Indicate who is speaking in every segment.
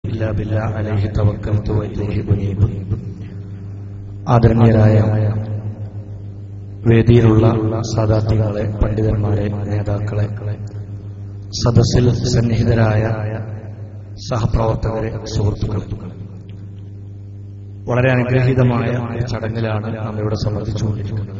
Speaker 1: إلا بالله عليه توكلت وإليه أنيب ആദരണീയരായ വേദിയിലുള്ള സാധാർത്ഥികളെ പണ്ഡിതന്മാരെ നേതാക്കളെ സദസ്സിൽ സന്നിഹിതരായ സഹപ്രവർത്തകരെ സുഹൃത്തുക്കളെ വളരെ അനുഗ്രഹീതമായ ഒരു ചടങ്ങിലാണ് നാം ഇവിടെ സംബന്ധിച്ചുകൊണ്ടിരിക്കുന്നത്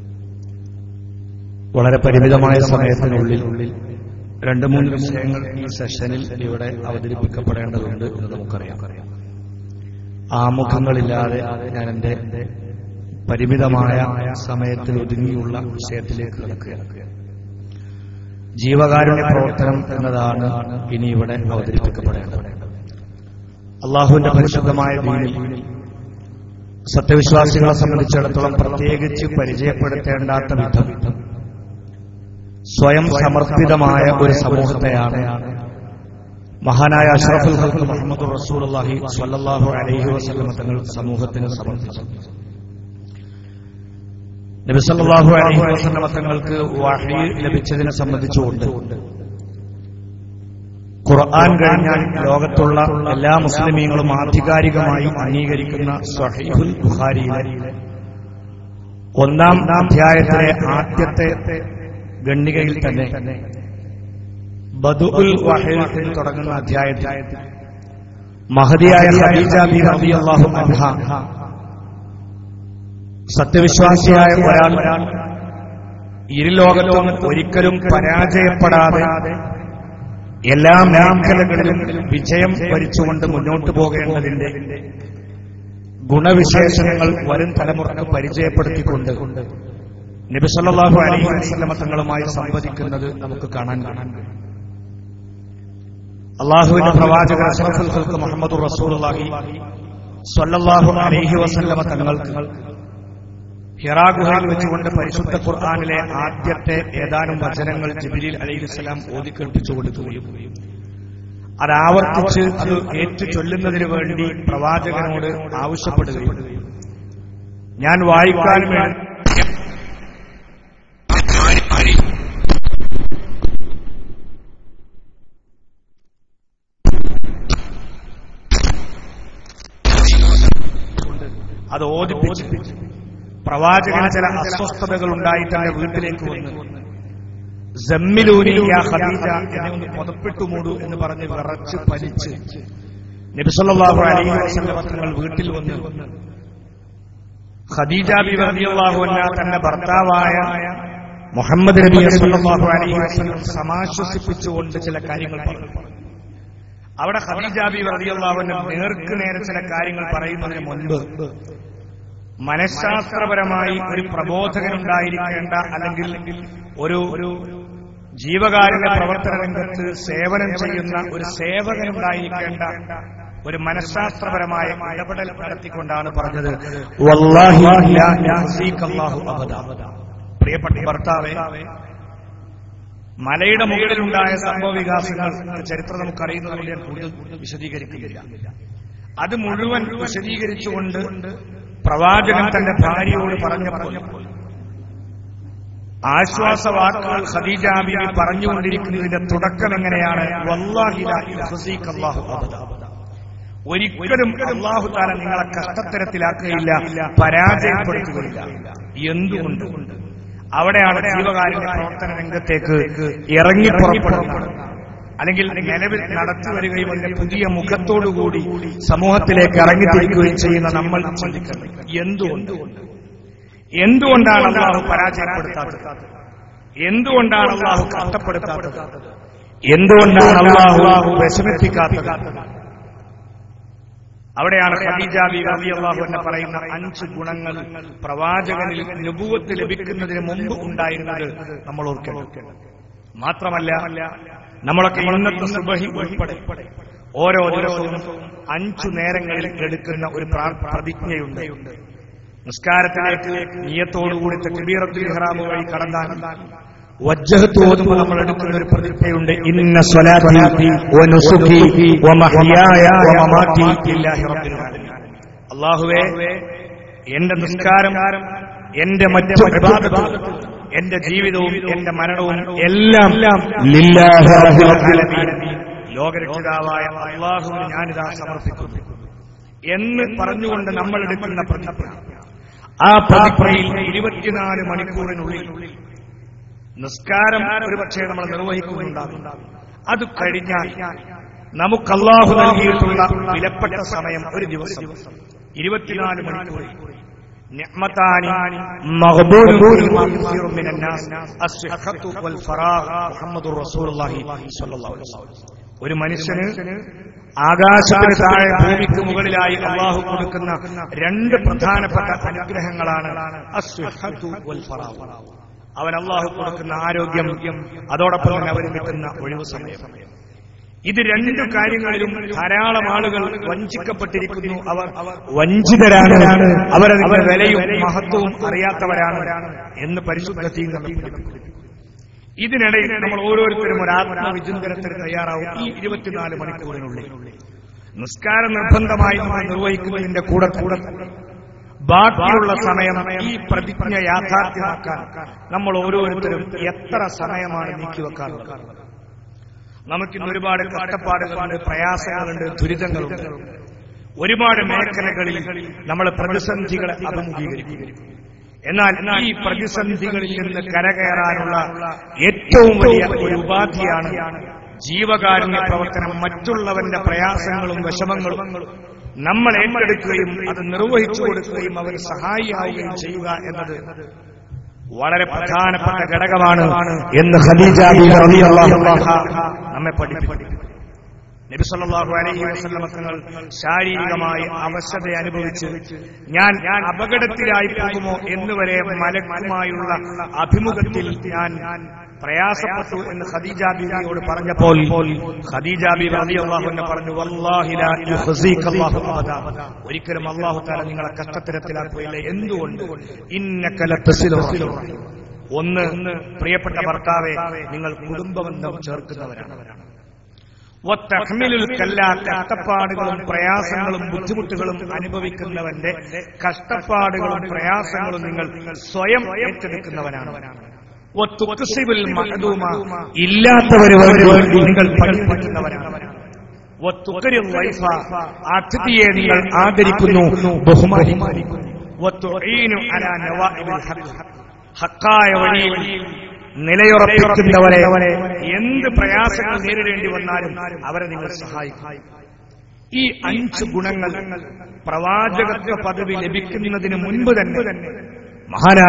Speaker 1: വളരെ പരിമിതമായ സമയത്തിനുള്ളിൽ രണ്ട് മൂന്ന് വിഷയങ്ങൾ ഈ സെഷനിൽ ഇവിടെ അവതരിപ്പിക്കപ്പെടേണ്ടതുണ്ട് എന്ന് നമുക്കറിയാം ആമുഖങ്ങളില്ലാതെ ഞാൻ എന്റെ പരിമിതമായ സമയത്തിൽ ഒതുങ്ങിയുള്ള വിഷയത്തിലേക്ക് കിടക്കുകയാണ് ജീവകാരുണ്യ പ്രവർത്തനം എന്നതാണ് ഇനി ഇവിടെ അവതരിപ്പിക്കപ്പെടേണ്ടത് അള്ളാഹുവിന്റെ പരിശുദ്ധമായ ദീനിൽ സത്യവിശ്വാസികളെ സംബന്ധിച്ചിടത്തോളം പ്രത്യേകിച്ച് പരിചയപ്പെടുത്തേണ്ടാത്ത വിധം സ്വയം സമർപ്പിതമായ ഒരു സമൂഹത്തെയാണ് മഹാനായ അഷ്റഫുൽ ഹൽക്ക് മുഹമ്മദ് റസൂലി സ്വല്ലല്ലാഹു അലൈഹി വസല്ലം തങ്ങൾ സമൂഹത്തിന് സമർപ്പിച്ചു നബിസല്ലാഹു അലൈഹി വസല്ലം തങ്ങൾക്ക് വഹി ലഭിച്ചതിനെ സംബന്ധിച്ചുകൊണ്ട് ഖുർആൻ കഴിഞ്ഞാൽ ലോകത്തുള്ള എല്ലാ മുസ്ലിമീങ്ങളും ആധികാരികമായി അംഗീകരിക്കുന്ന സഹീഹുൽ ബുഖാരിയിലെ ഒന്നാം അധ്യായത്തിലെ ആദ്യത്തെ ഗണ്ണികയിൽ തന്നെ ബദുഉൽ വഹിൽ എന്ന് തുടങ്ങുന്ന അധ്യായത്തിൽ മഹതിയായ ഖദീജ ബി റളിയല്ലാഹു അൻഹ സത്യവിശ്വാസിയായ ഒരാൾ ഇരുലോകത്തും ഒരിക്കലും പരാജയപ്പെടാതെ എല്ലാ മേഖലകളിലും വിജയം വരിച്ചുകൊണ്ട് മുന്നോട്ട് പോകേണ്ടതിന്റെ ഗുണവിശേഷണങ്ങൾ വരും തലമുറക്ക് പരിചയപ്പെടുത്തിക്കൊണ്ട് നബിസല്ലാഹു അലൈഹി വസല്ലമ തങ്ങളുമായി സംവദിക്കുന്നത് നമുക്ക് കാണാൻ കാണാൻ അള്ളാഹുവിന്റെ പ്രവാചകർ അഷ്റഫുൽ ഖൽക്ക് മുഹമ്മദ് റസൂലുള്ളാഹി സ്വല്ലല്ലാഹു അലൈഹി വസല്ലമ തങ്ങൾക്ക് ഹിറാ ഗുഹയിൽ വെച്ചുകൊണ്ട് പരിശുദ്ധ ഖുർആാനിലെ ആദ്യത്തെ ഏതാനും വചനങ്ങൾ ജിബിലിൽ അലൈഹിസ്സലാം ഓതിക്കേൽപ്പിച്ചു കൊടുക്കുകയും അത് ആവർത്തിച്ച് അത് ഏറ്റു ചൊല്ലുന്നതിന് വേണ്ടി പ്രവാചകനോട് ആവശ്യപ്പെടുകയും ഞാൻ വായിക്കാൻ വേണ്ടി അത് ഓദിപ്പിച്ച് പ്രവാചകന് ചില അസ്വസ്ഥതകൾ ഉണ്ടായിട്ട് എന്റെ വീട്ടിലേക്ക് വന്നു ജമ്മിലൂരി യാ ഖദീജ എന്നെ ഒന്ന് പുതപ്പിട്ടു മൂടു എന്ന് പറഞ്ഞ് വിറച്ച് പലിച്ച് നബിസല്ലാഹു അലൈഹി വസല്ലം തങ്ങൾ വീട്ടിൽ വന്ന് ഖദീജ ബി റളിയല്ലാഹു അൻഹ തന്റെ ഭർത്താവായ മുഹമ്മദ് നബി സല്ലല്ലാഹു അലൈഹി വസല്ലം സമാശ്വസിപ്പിച്ചുകൊണ്ട് ചില കാര്യങ്ങൾ പറഞ്ഞു അവിടെ ഖദീജ ബി റളിയല്ലാഹു അൻഹ നേർക്ക് നേരെ ചില കാര്യങ്ങൾ പറയുന്നതിന് മുൻപ് മനഃശാസ്ത്രപരമായി ഒരു പ്രബോധകനുണ്ടായിരിക്കേണ്ട അല്ലെങ്കിൽ ഒരു ഒരു ജീവകാരുണ്യ പ്രവർത്തന രംഗത്ത് സേവനം ചെയ്യുന്ന ഒരു സേവകനുണ്ടായിരിക്കേണ്ട ഒരു മനഃശാസ്ത്രപരമായ ഇടപെടൽ നടത്തിക്കൊണ്ടാണ് പറഞ്ഞത് വല്ലാഹി ലാ യഹ്സീകല്ലാഹു അബദാ. പ്രിയപ്പെട്ട ഭർത്താവേ മലയുടെ മുകളിലുണ്ടായ സംഭവ വികാസങ്ങൾ ചരിത്രം നമുക്കറിയുന്നതുകൊണ്ട് ഞാൻ കൂടുതൽ വിശദീകരിക്കുന്നില്ല അത് മുഴുവൻ വിശദീകരിച്ചുകൊണ്ട് പ്രവാചകൻ തന്റെ ഭാര്യയോട് പറഞ്ഞപ്പോൾ ആശ്വാസവാക്കുകൾ ഖദീജ ബീവി പറഞ്ഞുകൊണ്ടിരിക്കുന്നതിന്റെ തുടക്കം എങ്ങനെയാണ് വല്ലാഹി ലാ യഹ്സീക അല്ലാഹു അബദാ. ഒരിക്കലും അള്ളാഹു താല നിങ്ങളെ കഷ്ടത്തരത്തിലാക്കുകയില്ല പരാജയപ്പെടുത്തുകയില്ല എന്തുകൊണ്ട് അവിടെയാണ് ജീവകാരുണ്യ പ്രവർത്തന രംഗത്തേക്ക് ഇറങ്ങി പുറപ്പെടുന്നത് അല്ലെങ്കിൽ നിലവിൽ നടത്തി വരികയും അതിന്റെ പുതിയ മുഖത്തോടുകൂടി സമൂഹത്തിലേക്ക് ഇറങ്ങിത്തിരിക്കുകയും ചെയ്യുന്ന നമ്മൾ ചിന്തിക്കുന്നത് എന്തുകൊണ്ട് എന്തുകൊണ്ടാണ് അള്ളാഹു പരാജയപ്പെടുത്താത്തത് എന്തുകൊണ്ടാണ് അള്ളാഹു കഷ്ടപ്പെടുത്താത്തത് എന്തുകൊണ്ടാണ് അള്ളാഹു വിഷമിപ്പിക്കാത്തത് അവിടെയാണ് ഖദീജ ബി റളിയല്ലാഹു അൻഹ പറയുന്ന അഞ്ച് ഗുണങ്ങൾ പ്രവാചകനിൽ നുബുവത്ത് ലഭിക്കുന്നതിന് മുമ്പ് ഉണ്ടായിരുന്നത് നമ്മൾ ഓർക്കണം മാത്രമല്ല നമ്മളൊക്കെ ഇന്നത്തെ സുബഹി ഉൾപ്പെടെ ഓരോ ദിവസവും അഞ്ചു നേരങ്ങളിൽ എടുക്കുന്ന ഒരു പ്രാ- പ്രതിജ്ഞയുണ്ട് നിസ്കാരത്തിലേക്ക് നിയത്തോടുകൂടി തക്ബീറത്തുൽ ഇഹ്റാം വഴി കടന്നാൽ വജ്ജഹത്ത് ഓതുമ്പോൾ നമ്മൾ എടുക്കുന്ന ഒരു പ്രതിജ്ഞയുണ്ട് ഇന്ന സ്വലാത്തി വനുസുഖി വമഹ്യായ വമമാതി ലില്ലാഹി റബ്ബിൽ ആലമീൻ അല്ലാഹുവേ എന്റെ നിസ്കാരം എന്റെ മറ്റു ഇബാദത്തും എന്റെ ജീവിതവും എന്റെ മരണവും എല്ലാം ലില്ലാഹി റബ്ബിൽ ആലമീൻ ലോകരക്ഷിതാവായ അള്ളാഹുവിന് ഞാനിതാ സമർപ്പിക്കുന്നു എന്ന് പറഞ്ഞുകൊണ്ട് നമ്മൾ എടുക്കുന്ന പ്രതിജ്ഞ ആ പ്രതിജ്ഞയിൽ ഇരുപത്തിനാല് മണിക്കൂറിനുള്ളിൽ നിസ്കാരം ഒരുപക്ഷെ നമ്മൾ നിർവഹിക്കുന്നുണ്ടാകും അത് കഴിഞ്ഞാൽ നമുക്ക് അള്ളാഹു നൽകിയിട്ടുള്ള വിലപ്പെട്ട സമയം ഒരു ദിവസം ഇരുപത്തിനാല് മണിക്കൂർ നിഅ്മതാനി മഗ്ബൂനു ഫീഹിമാ കസീറുൻ മിനൻ നാസ് അസ്സിഹ്ഹത്തു വൽ ഫറാഗ് മുഹമ്മദുർ റസൂലുള്ളാഹി സ്വല്ലല്ലാഹു അലൈഹി വസല്ലം ഒരു മനുഷ്യന് ആകാശത്തിന് താഴെ ഭൂമിക്ക് മുകളിലായി അള്ളാഹു കൊടുക്കുന്ന രണ്ട് പ്രധാനപ്പെട്ട അനുഗ്രഹങ്ങളാണ് അസ്വിഹത്തു വൽ ഫറാഗ്. അവൻ അള്ളാഹു കൊടുക്കുന്ന ആരോഗ്യം അതോടൊപ്പം തന്നെ അവന് കിട്ടുന്ന ഒഴിവ് സമയം ഇത് രണ്ടു കാര്യങ്ങളിലും ധാരാളം ആളുകൾ വഞ്ചിക്കപ്പെട്ടിരിക്കുന്നു അവർ വഞ്ചിതരാണ് അവരതിന്റെ വിലയും മഹത്വവും അറിയാത്തവരാണ് എന്ന് പരിശുദ്ധ തീ നമ്മെ പഠിപ്പിക്കുന്നു. ഇതിനിടയിൽ നമ്മൾ ഓരോരുത്തരും ഒരു ആത്മവിചിന്തനത്തിന് തയ്യാറാവും ഈ ഇരുപത്തിനാല് മണിക്കൂറിനുള്ളിൽ നിസ്കാരം നിർബന്ധമായി നമ്മൾ നിർവഹിക്കുന്നതിന്റെ കൂടെ കൂടെ ബാക്കിയുള്ള സമയം ഈ പ്രതിജ്ഞ യാഥാർത്ഥ്യമാക്കാൻ നമ്മൾ ഓരോരുത്തരും എത്ര സമയമാണ് നീക്കിവെക്കാറുള്ളത് നമുക്കിന്ന് ഒരുപാട് കഷ്ടപ്പാടുകളുണ്ട് പ്രയാസങ്ങളുണ്ട് ദുരിതങ്ങളുണ്ട് ഒരുപാട് മേഖലകളിൽ നമ്മൾ പ്രതിസന്ധികളെ അഭിമുഖീകരിക്കും എന്നാൽ ഈ പ്രതിസന്ധികളിൽ നിന്ന് കരകയറാനുള്ള ഏറ്റവും വലിയ ഒരു ഉപാധിയാണ് ജീവകാരുണ്യ പ്രവർത്തനം മറ്റുള്ളവന്റെ പ്രയാസങ്ങളും വിഷമങ്ങളും നമ്മൾ ഏറ്റെടുക്കുകയും അത് നിർവഹിച്ചു കൊടുക്കുകയും അവർ സഹായിയാവുകയും ചെയ്യുക എന്നത് വളരെ പ്രധാനപ്പെട്ട ഘടകമാണ് എന്ന് ഖദീജ ബീവി റളിയല്ലാഹു അൻഹ നമ്മെ പഠിപ്പിക്കുന്നു നബി സല്ലല്ലാഹു അലൈഹി വസല്ലം തങ്ങൾ ശാരീരികമായി അവശത അനുഭവിച്ച് ഞാൻ ഞാൻ അപകടത്തിലായി പോകുമോ എന്നുവരെ മലക്കുമായുള്ള അഭിമുഖത്തിൽ ഞാൻ പ്രയാസപ്പെട്ടു എന്ന് ഖദീജ ബീവിയോട് പറഞ്ഞപ്പോൾ ഖദീജ ബീവി റളിയല്ലാഹു അൻഹ പറഞ്ഞു വല്ലാഹി ലാ യുഖ്സീക അല്ലാഹു അബദാ ഒരിക്കലും അല്ലാഹു തആല നിങ്ങളെ കഷ്ടത്തിരത്തിലാക്കുകയില്ല എന്തുകൊണ്ട് ഇന്നക ലതസിലു റഹീം. ഒന്ന് പ്രിയപ്പെട്ട ഭർത്താവെ നിങ്ങൾ കുടുംബബന്ധം ചേർക്കുന്നവരാണ് വത്തഹ്മിലുൽ കല്ല കഷ്ടപ്പാടുകളും പ്രയാസങ്ങളും ബുദ്ധിമുട്ടുകളും അനുഭവിക്കുന്നവന്റെ കഷ്ടപ്പാടുകളും പ്രയാസങ്ങളും നിങ്ങൾ സ്വയം ഏറ്റെടുക്കുന്നവനാണ് വത്തുക്സിബുൽ മഹദൂമ ഇല്ലാത്തവര് വേണ്ടി നിങ്ങൾ പഠിപ്പിക്കുന്നവരാണ് വത്തുക്രിൽ വൈഫ അതിഥിയെ നിങ്ങൾ ആദരിക്കുന്നു ബഹുമാനിക്കുന്നു വത്തുഈനു അലാ നവാഇബിൽ ഹഖ് ഹക്കായ വഴിയിൽ നിലയുറപ്പിക്കുന്നവരെ എന്ത് പ്രയാസങ്ങൾ നേരിടേണ്ടി വന്നാലും അവരെ നിങ്ങൾ സഹായിക്കും ഈ അഞ്ച് ഗുണങ്ങൾ പ്രവാചകത്വ പദവി ലഭിക്കുന്നതിന് മുൻപ് തന്നെ മഹാനായ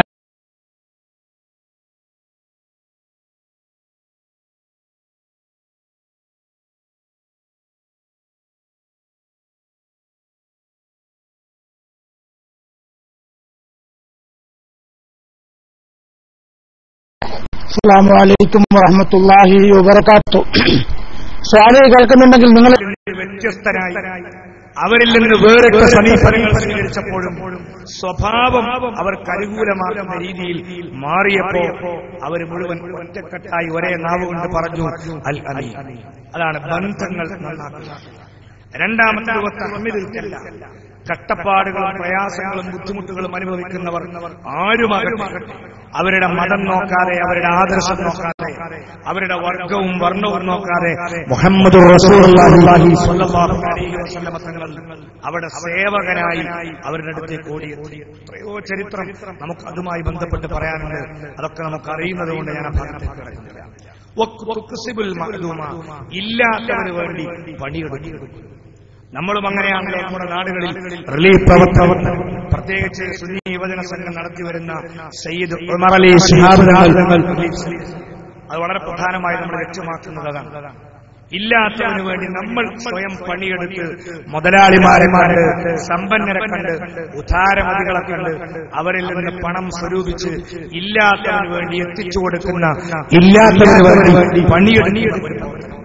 Speaker 2: അസ്സാം വലൈക്കും വറഹമത്തല്ലാഹി വബർക്കാത്തു സ്വാലിയെ കേൾക്കുന്നുണ്ടെങ്കിൽ നിങ്ങൾ
Speaker 1: വ്യത്യസ്തരായി അവരിൽ നിന്ന് വേറിട്ട സമീപനങ്ങൾ സ്വീകരിച്ചപ്പോഴും സ്വഭാവം അവർക്ക് അനുകൂലമാകുന്ന രീതിയിൽ മാറിയപ്പോ അവർ മുഴുവൻ ഒറ്റക്കെട്ടായി ഒരേ നാവ് കൊണ്ട് പറഞ്ഞു അൽ അലി അതാണ് ബന്ധങ്ങൾ നന്നാക്കുക രണ്ടാമത്തെ തഹമിദിൽക്കല്ല കഷ്ടപ്പാടുകളും പ്രയാസങ്ങളും ബുദ്ധിമുട്ടുകളും അനുഭവിക്കുന്നവർ ആരുമാകട്ടെ അവരുടെ മതം നോക്കാതെ അവരുടെ ആദർശം നോക്കാതെ അവരുടെ വർഗവും വർണ്ണവും നോക്കാതെ മുഹമ്മദ് തങ്ങൾ അവിടെ സേവകനായി അവരുടെ അടുത്തേക്ക് ഓടിയെത്തി എത്രയോ ചരിത്രം നമുക്ക് അതുമായി ബന്ധപ്പെട്ട് പറയാനുണ്ട് അതൊക്കെ നമുക്ക് അറിയുന്നത് കൊണ്ട് ഞാൻ ആ ഭാഗത്തേക്ക് കിടക്കുന്നില്ല വക്സിബുൽ മഅ്ലൂമ. ഇല്ലാത്തവന് വേണ്ടി പണിയെടുക്കും നമ്മളും അങ്ങനെയാണല്ലോ നമ്മുടെ നാടുകളിൽ റിലീഫ് പ്രവർത്തനം പ്രത്യേകിച്ച് സുന്നി യുവജന സംഘം നടത്തി വരുന്ന സയ്യിദ് ഉമർ അലി ശിഹാബ് തങ്ങൾ അത് വളരെ പ്രധാനമായി നമ്മൾ വ്യക്തമാക്കുന്നത് അതാണ് ഇല്ലാത്തതിനു വേണ്ടി നമ്മൾ സ്വയം പണിയെടുത്ത് മുതലാളിമാരെ കണ്ട് സമ്പന്നരെ കണ്ട് ഉദാരമതികളെ കണ്ട് അവരിൽ നിന്ന് പണം സ്വരൂപിച്ച് ഇല്ലാത്തതിനു വേണ്ടി എത്തിച്ചു കൊടുക്കുന്ന ഇല്ലാത്തതിനു വേണ്ടി പണിയെടുക്കുന്ന ഒരു പ്രവർത്തനം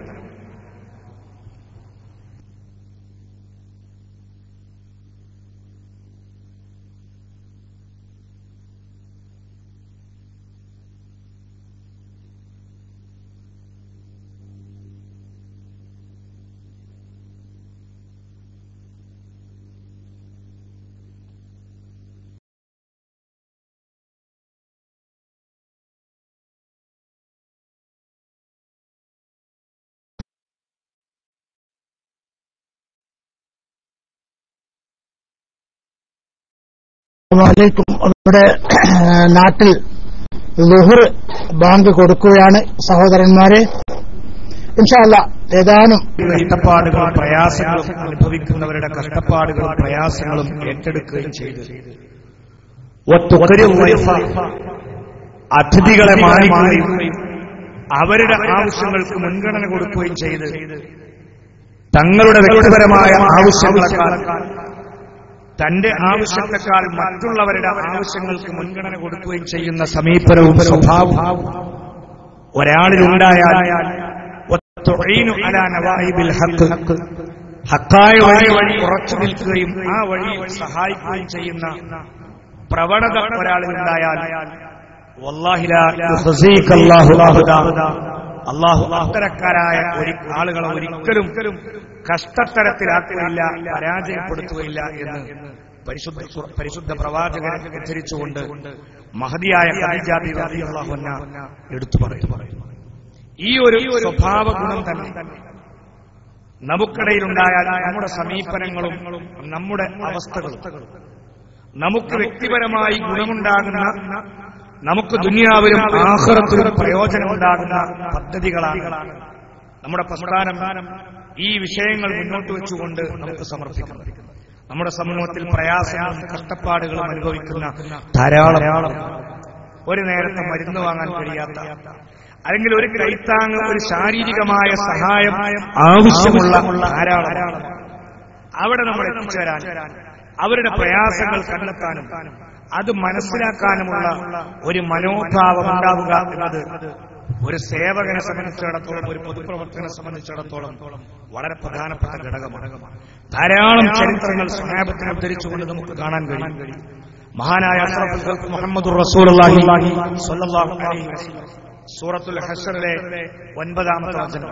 Speaker 2: അലൈക്കും നമ്മുടെ നാട്ടിൽ ലുഹർ ബാങ്ക് കൊടുക്കുകയാണ് സഹോദരന്മാരെ ഇൻഷാല്ല ഏതാനും
Speaker 1: കഷ്ടപ്പാടുകളും പ്രയാസങ്ങളും അനുഭവിക്കുന്നവരുടെ കഷ്ടപ്പാടുകളും പ്രയാസങ്ങളും ഏറ്റെടുക്കുകയും ചെയ്തു ഒത്തുകരും അതിഥികളെ മാനിക്കുകയും അവരുടെ ആവശ്യങ്ങൾക്ക് മുൻഗണന കൊടുക്കുകയും ചെയ്ത് തങ്ങളുടെ വ്യക്തിപരമായ ആവശ്യങ്ങളെക്കാൾ തന്റെ ആവശ്യത്തെക്കാൾ മറ്റുള്ളവരുടെ ആവശ്യങ്ങൾക്ക് മുൻഗണന കൊടുക്കുകയും ചെയ്യുന്ന സമീപനവും സ്വഭാവവും ഒരാളിലുണ്ടായാൽ വത്തുഈനു അലാ നവാഹിബിൽ ഹഖ് ഹക്കായ വഴി വഴി ഉറച്ചു നിൽക്കുകയും ആ വഴിയിൽ സഹായിക്കുകയും ചെയ്യുന്ന പ്രവണത ഒരാളിലുണ്ടായാൽ വല്ലാഹി ലാ യുഖ്സീക അല്ലാഹു അബദാ. അള്ളാഹു അത്തരക്കാരായ ഒരു ആളുകളെ ഒരിക്കലും കഷ്ടത്തരത്തിലാക്കുകയില്ല പരാജയപ്പെടുത്തുകയില്ല എന്ന് പരിശുദ്ധ പരിശുദ്ധ പ്രവാചകനെ ഉദ്ധരിച്ചുകൊണ്ട് മഹതിയായ ഖദീജാബി റളിയല്ലാഹു അൻഹ എടുത്തു പറയുന്നു ഈ ഒരു സ്വഭാവ ഗുണം തന്നെ നമുക്കിടയിലുണ്ടായാൽ നമ്മുടെ സമീപനങ്ങളും നമ്മുടെ അവസ്ഥകളും നമുക്ക് വ്യക്തിപരമായി ഗുണമുണ്ടാകുന്ന നമുക്ക് ദുനിയാവിലും ആഹ്റത്തിലും പ്രയോജനമുണ്ടാകുന്ന പദ്ധതികളാണ് നമ്മുടെ പ്രസ്ഥാനം ഈ വിഷയങ്ങൾ മുന്നോട്ട് വെച്ചുകൊണ്ട് നമുക്ക് സമർപ്പിക്കണം നമ്മുടെ സമൂഹത്തിൽ പ്രയാസങ്ങളും കഷ്ടപ്പാടുകളും അനുഭവിക്കുന്ന ധാരാളം ഒരു നേരത്തെ മരുന്ന് വാങ്ങാൻ കഴിയാത്ത അല്ലെങ്കിൽ ഒരു കൈത്താങ് ഒരു ശാരീരികമായ സഹായം ആവശ്യമുള്ള ധാരാളം അവിടെ നമ്മൾ എത്തിച്ചേരാൻ അവരുടെ പ്രയാസങ്ങൾ കണ്ടെത്താനും അത് മനസ്സിലാക്കാനുമുള്ള ഒരു മനോഭാവം ഉണ്ടാവുക എന്നത് ഒരു സേവകനെ സംബന്ധിച്ചിടത്തോളം ഒരു പൊതുപ്രവർത്തകനെ സംബന്ധിച്ചിടത്തോളം വളരെ പ്രധാനപ്പെട്ട ഘടകമാണ് ധാരാളം ചരിത്രങ്ങൾ സഹാബത്തിനെ ഉദ്ധരിച്ചുകൊണ്ട് നമുക്ക് കാണാൻ കഴിയും മഹാനായ അഷ്റഫുൽ ഖൽഖ് മുഹമ്മദുർ റസൂലുള്ളാഹി സ്വല്ലല്ലാഹു അലൈഹി വസല്ലം സൂറത്തുൽ ഹസ്റിലെ ഒൻപതാമത്തെ വചനം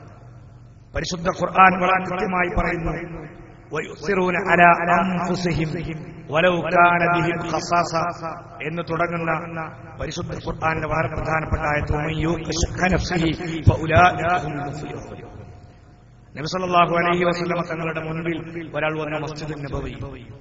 Speaker 1: പരിശുദ്ധ ഖുർആൻ വളരെ കൃത്യമായി പറയുന്നു വയുസിറൂന അലാ അൻഫുസിഹിം വലൗ കാന ബിഹിം ഖസാസ എന്ന് തുടങ്ങുന്ന പരിശുദ്ധ ഖുർആന്റെ വളരെ പ്രധാനപ്പെട്ട ആയത്ത് വമൻ യൂഖ ശുഖ നഫ്സിഹി ഫഉലായിക ഹുൽ മുഫ്ലിഹൂൻ നബി സല്ലല്ലാഹു അലൈഹി വസല്ലം തങ്ങളുടെ മുൻപിൽ ഒരാൾ വന്ന മസ്ജിദുൻ നബവി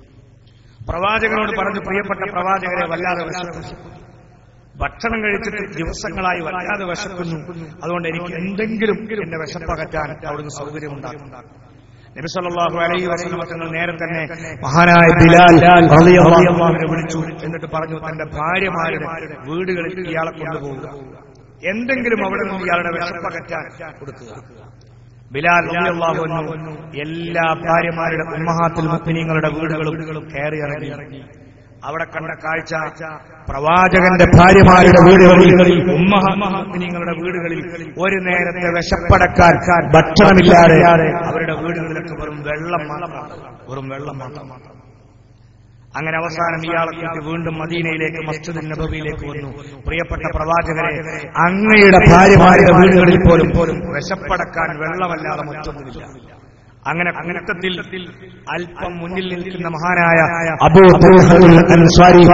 Speaker 1: പ്രവാചകനോട് പറഞ്ഞു പ്രിയപ്പെട്ട പ്രവാചകരെ വല്ലാതെ വിശക്കുന്നു ഭക്ഷണം കഴിച്ചിട്ട് ദിവസങ്ങളായി വല്ലാതെ വിശക്കുന്നു അതുകൊണ്ട് എനിക്ക് എന്തെങ്കിലും എന്റെ വിശപ്പകറ്റാൻ അവിടുന്ന് സൗകര്യമുണ്ടാക്കും നബി സല്ലല്ലാഹു അലൈഹി വസല്ലം തങ്ങൾ നേരെ തന്നെ മഹാനായ ബിലാൽ റളിയല്ലാഹു അൻഹുവിനെ വിളിച്ചു എന്നിട്ട് പറഞ്ഞു തന്റെ ഭാര്യമാരുടെ വീടുകളിൽ ഇയാളെ കൊണ്ടുപോകുക എന്തെങ്കിലും അവിടെ നിന്ന് ഇയാളുടെ വിശപ്പകറ്റാൻ കൊടുക്കുക ബിലാൽ റളിയല്ലാഹു അൻഹു എല്ലാ ഭാര്യമാരുടെ ഉമ്മഹാത്തുൽ മുഅ്മിനീങ്ങളുടെ വീടുകളും കയറി ഇറങ്ങി അവിടെ കണ്ട കാഴ്ച പ്രവാചകന്റെ ഭാര്യമാരുടെ വീടുകളിൽ ഉമ്മഹാത്മീങ്ങളുടെ വീടുകളിൽ ഒരു നേരത്തെ വിശപ്പടക്കാൻ ഭക്ഷണമില്ലാതെ അവരുടെ വീടുകളിലൊക്കെ വെറും വെള്ളം മാത്രമാണ് വെറും വെള്ളം മാത്രമാണ് അങ്ങനെ അവസാനം ഇയാളെ കൂട്ടി വീണ്ടും മദീനയിലേക്ക് മസ്ജിദ് നബവിയിലേക്ക് വന്നു പ്രിയപ്പെട്ട പ്രവാചകരെ അങ്ങയുടെ ഭാര്യമാരുടെ വീടുകളിൽ പോലും പോലും വിശപ്പടക്കാൻ വെള്ളമല്ലാതെ മറ്റൊന്നുമില്ല അങ്ങനെ കൂട്ടത്തിൽ അല്പം മുന്നിൽ നിൽക്കുന്ന മഹാനായ അബൂ തൽഹൽ അൻസാരി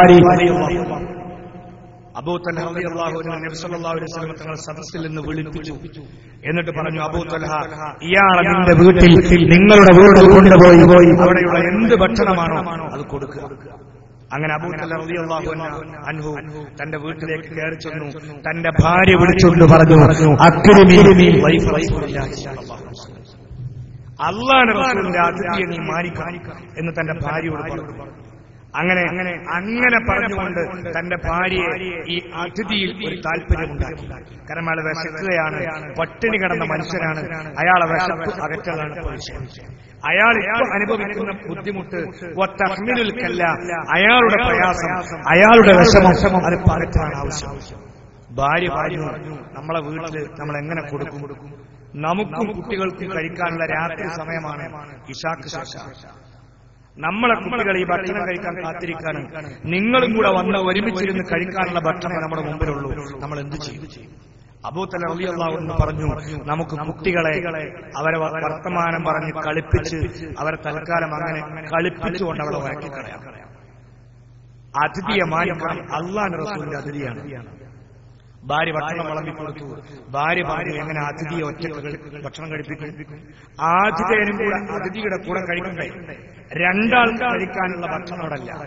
Speaker 1: അബൂ തൽഹ റളിയല്ലാഹു അൻഹു നബി സല്ലല്ലാഹു അലൈഹി വസല്ലം തങ്ങൾ സദസ്സിൽ നിന്ന് വിളിപ്പിച്ചു എന്നിട്ട് പറഞ്ഞു അബൂ തൽഹ ഇയാളെ നിന്റെ വീട്ടിൽ നിങ്ങളുടെ വീട്ടിൽ കൊണ്ടുപോയി പോയി അവിടെയുള്ള എന്ത് ഭക്ഷണമാണോ അത് കൊടുക്കുക അങ്ങനെ അബൂ തൽഹ റളിയല്ലാഹു അൻഹു തന്റെ വീട്ടിലേക്ക് കയറി ചെന്നു തന്റെ ഭാര്യ വിളിച്ചുകൊണ്ട് പറഞ്ഞു അക്രിമി വൈഫ് റസൂലുള്ളാഹി സ്വല്ലല്ലാഹു അലൈഹി വസല്ലം അള്ളാഹ് റസൂലിന്റെ അതിഥിയെ നീ മാനിക്ക എന്ന് തന്റെ ഭാര്യയോട് പറഞ്ഞു അങ്ങനെ അങ്ങനെ അങ്ങനെ പറഞ്ഞുകൊണ്ട് തന്റെ ഭാര്യയെ ഈ അതിഥിയിൽ ഒരു താല്പര്യമുണ്ടാക്കി കാരണം അയാൾ വിശക്കുകയാണ് പട്ടിണി കിടന്ന മനുഷ്യനാണ് അയാളെ വിശപ്പ് അകറ്റലാണ് പരിശീലനം അയാൾ ഇപ്പോൾ അനുഭവിക്കുന്ന ബുദ്ധിമുട്ട് ഒത്തഹ്മിലുൽക്കല്ല അയാളുടെ പ്രയാസം അയാളുടെ വിഷമം അത് പകറ്റാൻ ആവശ്യം ഭാര്യ പറഞ്ഞു നമ്മളെ വീട്ടില് നമ്മൾ എങ്ങനെ കൊടുക്കും നമുക്കും കുട്ടികൾക്കും കഴിക്കാനുള്ള രാത്രി സമയമാണ് ഇഷാക്ക് ശേഷം നമ്മളെ കുട്ടികൾ ഈ ഭക്ഷണം കഴിക്കാൻ കാത്തിരിക്കാനും നിങ്ങളും കൂടെ വന്ന് ഒരുമിച്ചിരുന്ന് കഴിക്കാനുള്ള ഭക്ഷണം നമ്മുടെ മുമ്പിലുള്ളൂ നമ്മൾ എന്ത് ചെയ്യും അബൂത്തല അലിയല്ലാവെന്ന് പറഞ്ഞു നമുക്ക് കുട്ടികളെ അവരെ വർത്തമാനം പറഞ്ഞ് കളിപ്പിച്ച് അവരെ തൽക്കാലം അങ്ങനെ കളിപ്പിച്ചുകൊണ്ട് അവളെ വരക്കിക്കളയാം അതിഥിയെ മാനിക്കണം അള്ളാൻ റസൂലിന്റെ അതിഥിയാണ് ഭാര്യ ഭക്ഷണം വിളമ്പി കൊടുത്തു ഭാര്യ പറഞ്ഞു എങ്ങനെ അതിഥിയെ ഒറ്റ ഭക്ഷണം കഴിപ്പിക്കും ആതിഥേയനും കൂടെ അതിഥിയുടെ കൂടെ കഴിക്കണ്ടേ രണ്ടാൾ കഴിക്കാനുള്ള ഭക്ഷണം അവിടെ അല്ല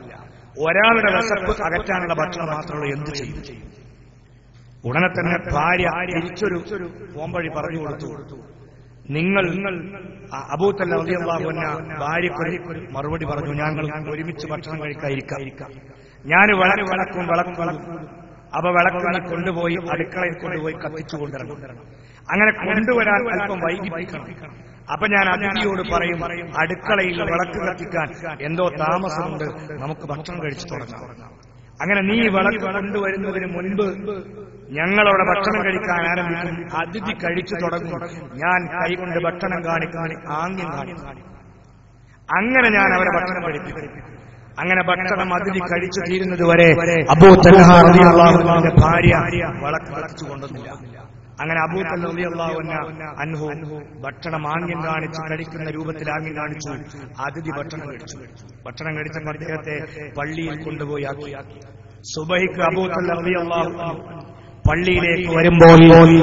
Speaker 1: ഒരാളുടെ വിശപ്പ് അകറ്റാനുള്ള ഭക്ഷണം മാത്രമുള്ള എന്ത് ചെയ്യും ഉടനെ തന്നെ ഭാര്യ തിരിച്ചൊരു പോംവഴി പറഞ്ഞു കൊടുത്തു നിങ്ങൾ അബൂത്തല്ല അലിയല്ലാഹുന്ന ഭാര്യക്കൊരു മറുപടി പറഞ്ഞു ഞങ്ങൾ ഒരുമിച്ച് ഭക്ഷണം കഴിക്കാതിരിക്കാം ഞാൻ വിളക്ക് വിളക്കും വിളക്കും അവ വിളക്കുകൾ കൊണ്ടുപോയി അടുക്കളയിൽ കൊണ്ടുപോയി കത്തിച്ചു കൊണ്ടിരണം അങ്ങനെ കൊണ്ടുവരാൻ അല്പം വൈകിപ്പിക്കണം അപ്പൊ ഞാൻ അതിഥിയോട് പറയും അടുക്കളയിൽ വിളക്ക് കത്തിക്കാൻ എന്തോ താമസമുണ്ട് നമുക്ക് ഭക്ഷണം കഴിച്ചു തുടങ്ങാം അങ്ങനെ നീ വിളക്ക് കൊണ്ടുവരുന്നതിന് മുൻപ് ഞങ്ങളവിടെ ഭക്ഷണം കഴിക്കാൻ ആരംഭിക്കും അതിഥി കഴിച്ചു തുടങ്ങും ഞാൻ കൈകൊണ്ട് ഭക്ഷണം കാണിക്കാൻ ആംഗ്യം കാണിക്കും അങ്ങനെ ഞാൻ അവരെ ഭക്ഷണം കഴിപ്പിക്കും അങ്ങനെ ഭക്ഷണം അതിഥി കഴിച്ചു തീരുന്നത് വരെ അബൂ തൽഹാറിന്റെ ഭാര്യ വിളക്ക് കത്തിച്ചു കൊണ്ടുവന്നില്ല അങ്ങനെ അബൂ തല്ലാഹുന്ന അൻഹു ഭക്ഷണം ആംഗ്യം കാണിച്ച് കഴിക്കുന്ന രൂപത്തിൽ ആംഗ്യം കാണിച്ചു അതിഥി ഭക്ഷണം കഴിച്ചു ഭക്ഷണം കഴിച്ച അദ്ദേഹത്തെ പള്ളിയിൽ കൊണ്ടുപോയി ആക്കി സുബഹിക്ക് അബൂ തല്ലാഹു പള്ളിയിലേക്ക് വരുമ്പോൾ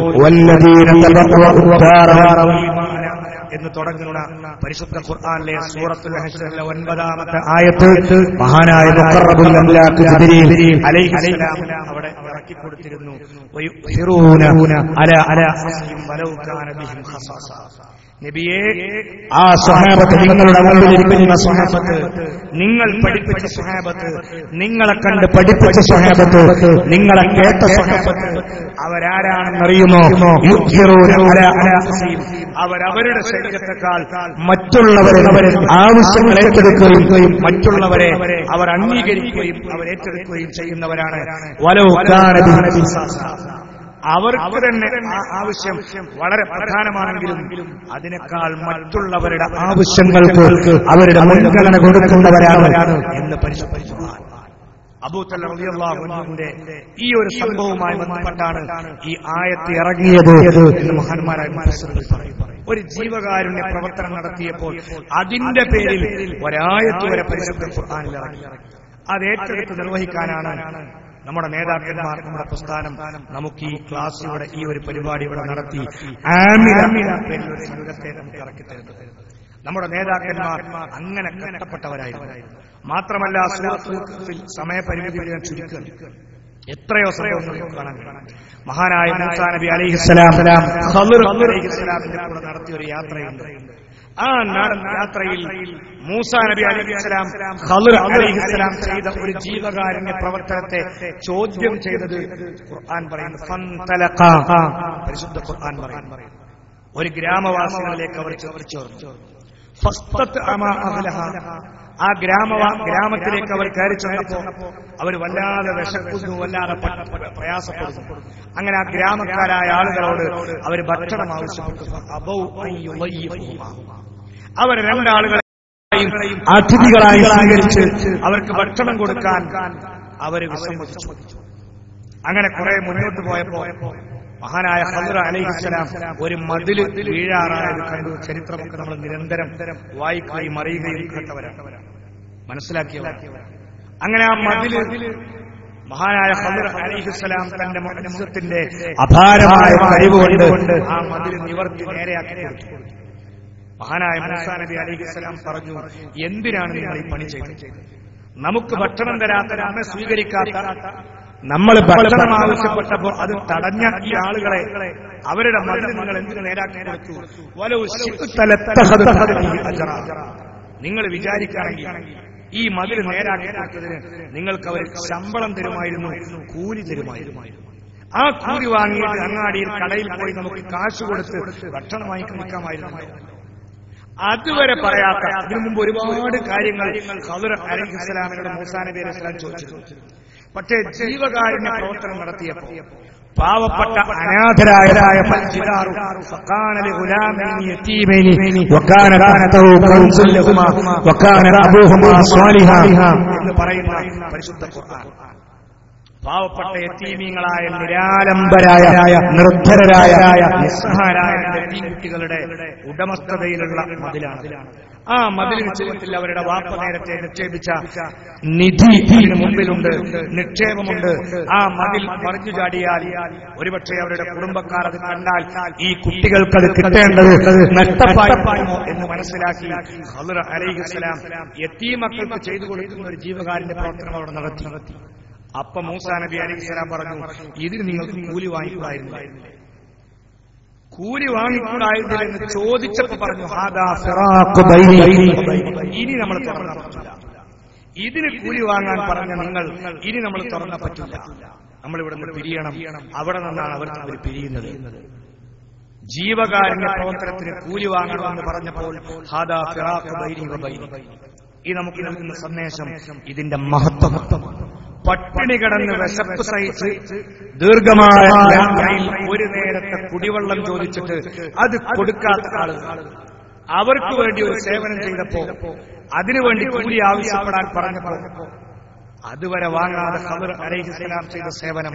Speaker 1: എന്ന് തുടങ്ങുന്ന പരിശുദ്ധ ഖുർആനിലെ സൂറത്തുൽ ഹജ്റിലെ ഒൻപതാമത്തെ ആയത്ത് മഹാനായ മുഖറബുൽ അംലാഖ് ജിബ്രീൽ അലൈഹിസ്സലാം അവിടെ ഇറക്കി കൊടുത്തിരുന്നു വയുഹിറൂന അല അല വലൗ കാന ബിഹിം ഖസാസ നബിയെ ആ സ്വഹാബത്ത് നിങ്ങളുടെ മുമ്പിലിരിക്കുന്ന സ്വഹാബത്ത് നിങ്ങൾ പഠിപ്പിച്ച സ്വഹാബത്ത് നിങ്ങളെ കണ്ട് പഠിപ്പിച്ച സ്വഹാബത്ത് നിങ്ങളെ കേട്ട സ്വഹാബത്ത് അവരാരാണെന്നറിയുമോ അവരവരുടെ ശരീരത്തെക്കാൾ മറ്റുള്ളവരെ അവരെ ആവശ്യങ്ങൾ ഏറ്റെടുക്കുകയും മറ്റുള്ളവരെ അവർ അംഗീകരിക്കുകയും അവർ ഏറ്റെടുക്കുകയും ചെയ്യുന്നവരാണ് വലവുകാരൻ അവർക്ക് തന്നെ ആ ആവശ്യം വളരെ പ്രധാനമാണെങ്കിലും അതിനേക്കാൾ മറ്റുള്ളവരുടെ ആവശ്യങ്ങൾക്ക് അവരുടെ മുൻഗണന കൊടുക്കുന്നവരാണ് എന്ന് പരിശോധിച്ചു അബൂത്തല്ലാഹുവിന്റെ ഈ ഒരു സംഭവവുമായി ബന്ധപ്പെട്ടാണ് ഈ ആയത്ത് ഇറങ്ങിയത് എന്ന് മഹാന്മാരായ മുഫസ്സിറുകൾ പറയും ഒരു ജീവകാരുണ്യ പ്രവർത്തനം നടത്തിയപ്പോൾ അതിന്റെ പേരിൽ ഒരായത്ത് വരെ പരിശുദ്ധ ഖുർആനിൽ ഇറങ്ങി അത് ഏറ്റെടുത്ത് നിർവഹിക്കാനാണ് നമ്മുടെ നേതാക്കന്മാർ നമ്മുടെ പ്രസ്ഥാനം നമുക്ക് ഈ ക്ലാസ് ഇവിടെ ഈ ഒരു പരിപാടി ഇവിടെ നടത്തി ആമിന പേരിൽ ഒരു സംഘത്തെ നമുക്ക് ഇറക്കി തരുന്നത് നമ്മുടെ നേതാക്കന്മാർ അങ്ങനെ കഷ്ടപ്പെട്ടവരായിരുന്നു മാത്രമല്ല സൂറത്തിൽ സമയപരിമിതി ഞാൻ ചുരുക്കുക എത്രയോ സംഭവങ്ങൾ നമുക്ക് കാണാൻ കഴിയും മഹാനായ മൂസാ നബി അലൈഹിസ്സലാം ഖളിർ അലൈഹിസ്സലാമിന്റെ കൂടെ നടത്തിയ ഒരു യാത്രയുണ്ട് ആ നടന്ന യാത്രയിൽ മൂസാ നബി അലൈഹിസ്സലാം ഖളിർ അലൈഹിസ്സലാം ചെയ്ത ഒരു ജീവകാരുണ്യ പ്രവർത്തനത്തെ ചോദ്യം ചെയ്തത് ഖുർആൻ പറയുന്നു ഫന്തലഖ പരിശുദ്ധ ഖുർആൻ പറയുന്നു ഒരു ഗ്രാമവാസികളിലേക്ക് അവർ ചേർന്നു ഫസ്തത്ത് അമാ അഹ്ലഹ ആ ഗ്രാമ ഗ്രാമത്തിലേക്ക് അവർ കയറി ചെന്നപ്പോ അവർ വല്ലാതെ വിശക്കുന്നു വല്ലാതെ പ- പ- പ്രയാസപ്പെടുന്നു അങ്ങനെ ആ ഗ്രാമക്കാരായ ആളുകളോട് അവർ ഭക്ഷണം ആവശ്യപ്പെട്ടു അബൗ അൻ യുളയ്യിഫുഹുമാ. അവർ രണ്ടാളുകളെയും അതിഥികളായി സ്വീകരിച്ച് അവർക്ക് ഭക്ഷണം കൊടുക്കാൻ അവർ വിസമ്മതിച്ചു അങ്ങനെ കുറെ മുന്നോട്ട് പോയപ്പോ മഹാനായ ഹദ്ര അലൈഹിസ്സലാം ഒരു മതില് വീഴാറായത് കണ്ടു ചരിത്രമൊക്കെ നമ്മൾ നിരന്തരം വായിക്കുകയും അറിയുകയും കേട്ടവരാണ് മനസ്സിലാക്കിയവരാണ് അങ്ങനെ ആ മതില് മഹാനായ ഹദ്ര അലൈഹിസ്സലാം തന്റെ മനസ്സത്തിന്റെ അപാരമായ കഴിവുകൊണ്ട് ആ മതില് നിവർത്തി നേരെയാക്കി കൊടുത്തു മഹാനായ മൂസാ നബി അലൈഹിസ്സലാം പറഞ്ഞു എന്തിനാണ് നിങ്ങൾ ഈ പണി ചെയ്തത് നമുക്ക് ഭക്ഷണം തരാത്ത നമ്മെ സ്വീകരിക്കാത്ത നമ്മൾ ഭക്ഷണം ആവശ്യപ്പെട്ടപ്പോൾ അത് തടഞ്ഞ ഈ ആളുകളെ അവരുടെ മതിൽ നിങ്ങൾ എന്തിനു നേരാക്കി കൊടുത്തു വലവ് ശിഖ്തലത്തഹദ് ഫീഹി അജ്റ. നിങ്ങൾ വിചാരിക്കുകയാണെങ്കിൽ ഈ മതിൽ നേരാക്കി കൊടുത്തതിന് നിങ്ങൾക്ക് അവർ ശമ്പളം തരുമായിരുന്നു കൂലി തരുമായിരുന്നു ആ കൂലി വാങ്ങിയിട്ട് അങ്ങാടിയിൽ കടയിൽ പോയി നമുക്ക് കാശ് കൊടുത്ത് ഭക്ഷണം വാങ്ങി കഴിക്കാമായിരുന്നു അതുവരെ പറയാത്ത അതിനു മുമ്പ് ഒരുപാട് കാര്യങ്ങൾ ഖദർ അലൈഹിസ്സലാമിനോട് മൂസാ നബി അലൈഹി സ്വലാം ചോദിച്ചു പക്ഷേ ജീവകാരുണ്യ പ്രവർത്തനം നടത്തിയപ്പോ പാവപ്പെട്ട അനാഥരായതായ പഞ്ചിതാറു فقال لغلامين يتيمين وكان تحته كنز لهما وكان ابوهما صالحا എന്ന് പറയുന്ന പരിശുദ്ധ ഖുർആൻ പാവപ്പെട്ട എത്തീമീങ്ങളായ നിരാലംബരായ നിർഭരരായ നിസ്സഹാരായ കുട്ടികളുടെ ഉടമസ്ഥതയിലുള്ള മതിലാണ് ആ മതിലിന് ചുവട്ടിൽ അവരുടെ വാപ്പ നേരത്തെ നിക്ഷേപിച്ച നിധി ഇതിന് മുമ്പിലുണ്ട് നിക്ഷേപമുണ്ട് ആ മതിൽ മറിഞ്ഞു ചാടിയാൽ ഒരുപക്ഷെ അവരുടെ കുടുംബക്കാർ അത് കണ്ടാൽ ഈ കുട്ടികൾക്ക് അത് കിട്ടേണ്ടത് നഷ്ടപ്പായ്മോ എന്ന് മനസ്സിലാക്കി ഹലുറ അലൈഹിസ്സലാം എത്തീമക്കൾക്ക് ചെയ്തു കൊടുക്കുന്ന ഒരു ജീവകാരന്റെ പ്രവർത്തനം അവിടെ നടത്തി അപ്പൊ മൂസാ നബി അലൈഹിസ്സലാം പറഞ്ഞു ഇതിന് നിങ്ങൾക്ക് കൂലി വാങ്ങിക്കൂടായിരുന്നില്ലേ കൂലി വാങ്ങിക്കൂടായിരുന്നില്ലെന്ന് ചോദിച്ചപ്പോ പറഞ്ഞു ഹാദാ ഫിറാഖു ബൈനി ഇനി നമ്മൾ തുറന്ന പറ്റില്ല ഇതിന് കൂലി വാങ്ങാൻ പറഞ്ഞ നിങ്ങൾ ഇനി നമ്മൾ തുറന്ന പറ്റില്ല നമ്മൾ ഇവിടെ നിന്ന് പിരിയണം അവിടെ നിന്നാണ് അവർ അവർ പിരിയുന്നത് ജീവകാരുണ്യ പ്രവർത്തനത്തിന് കൂലി വാങ്ങണമെന്ന് പറഞ്ഞപ്പോൾ ഹാദാ ഫിറാഖു ബൈനി വബൈനി ഈ നമുക്ക് നൽകുന്ന സന്ദേശം ഇതിന്റെ മഹത്വം പട്ടിണി കിടന്ന് വിശപ്പ് സഹിച്ച് ദീർഘമായ യാത്രയിൽ ഒരു നേരത്തെ കുടിവെള്ളം ചോദിച്ചിട്ട് അത് കൊടുക്കാത്ത ആളുകൾ അവർക്ക് വേണ്ടി ഒരു സേവനം ചെയ്തപ്പോ അതിനുവേണ്ടി കൂലി ആവശ്യപ്പെടാൻ പറഞ്ഞപ്പോ അതുവരെ വാങ്ങാതെ ഖദർ അലൈഹിസ്സലാം ചെയ്ത സേവനം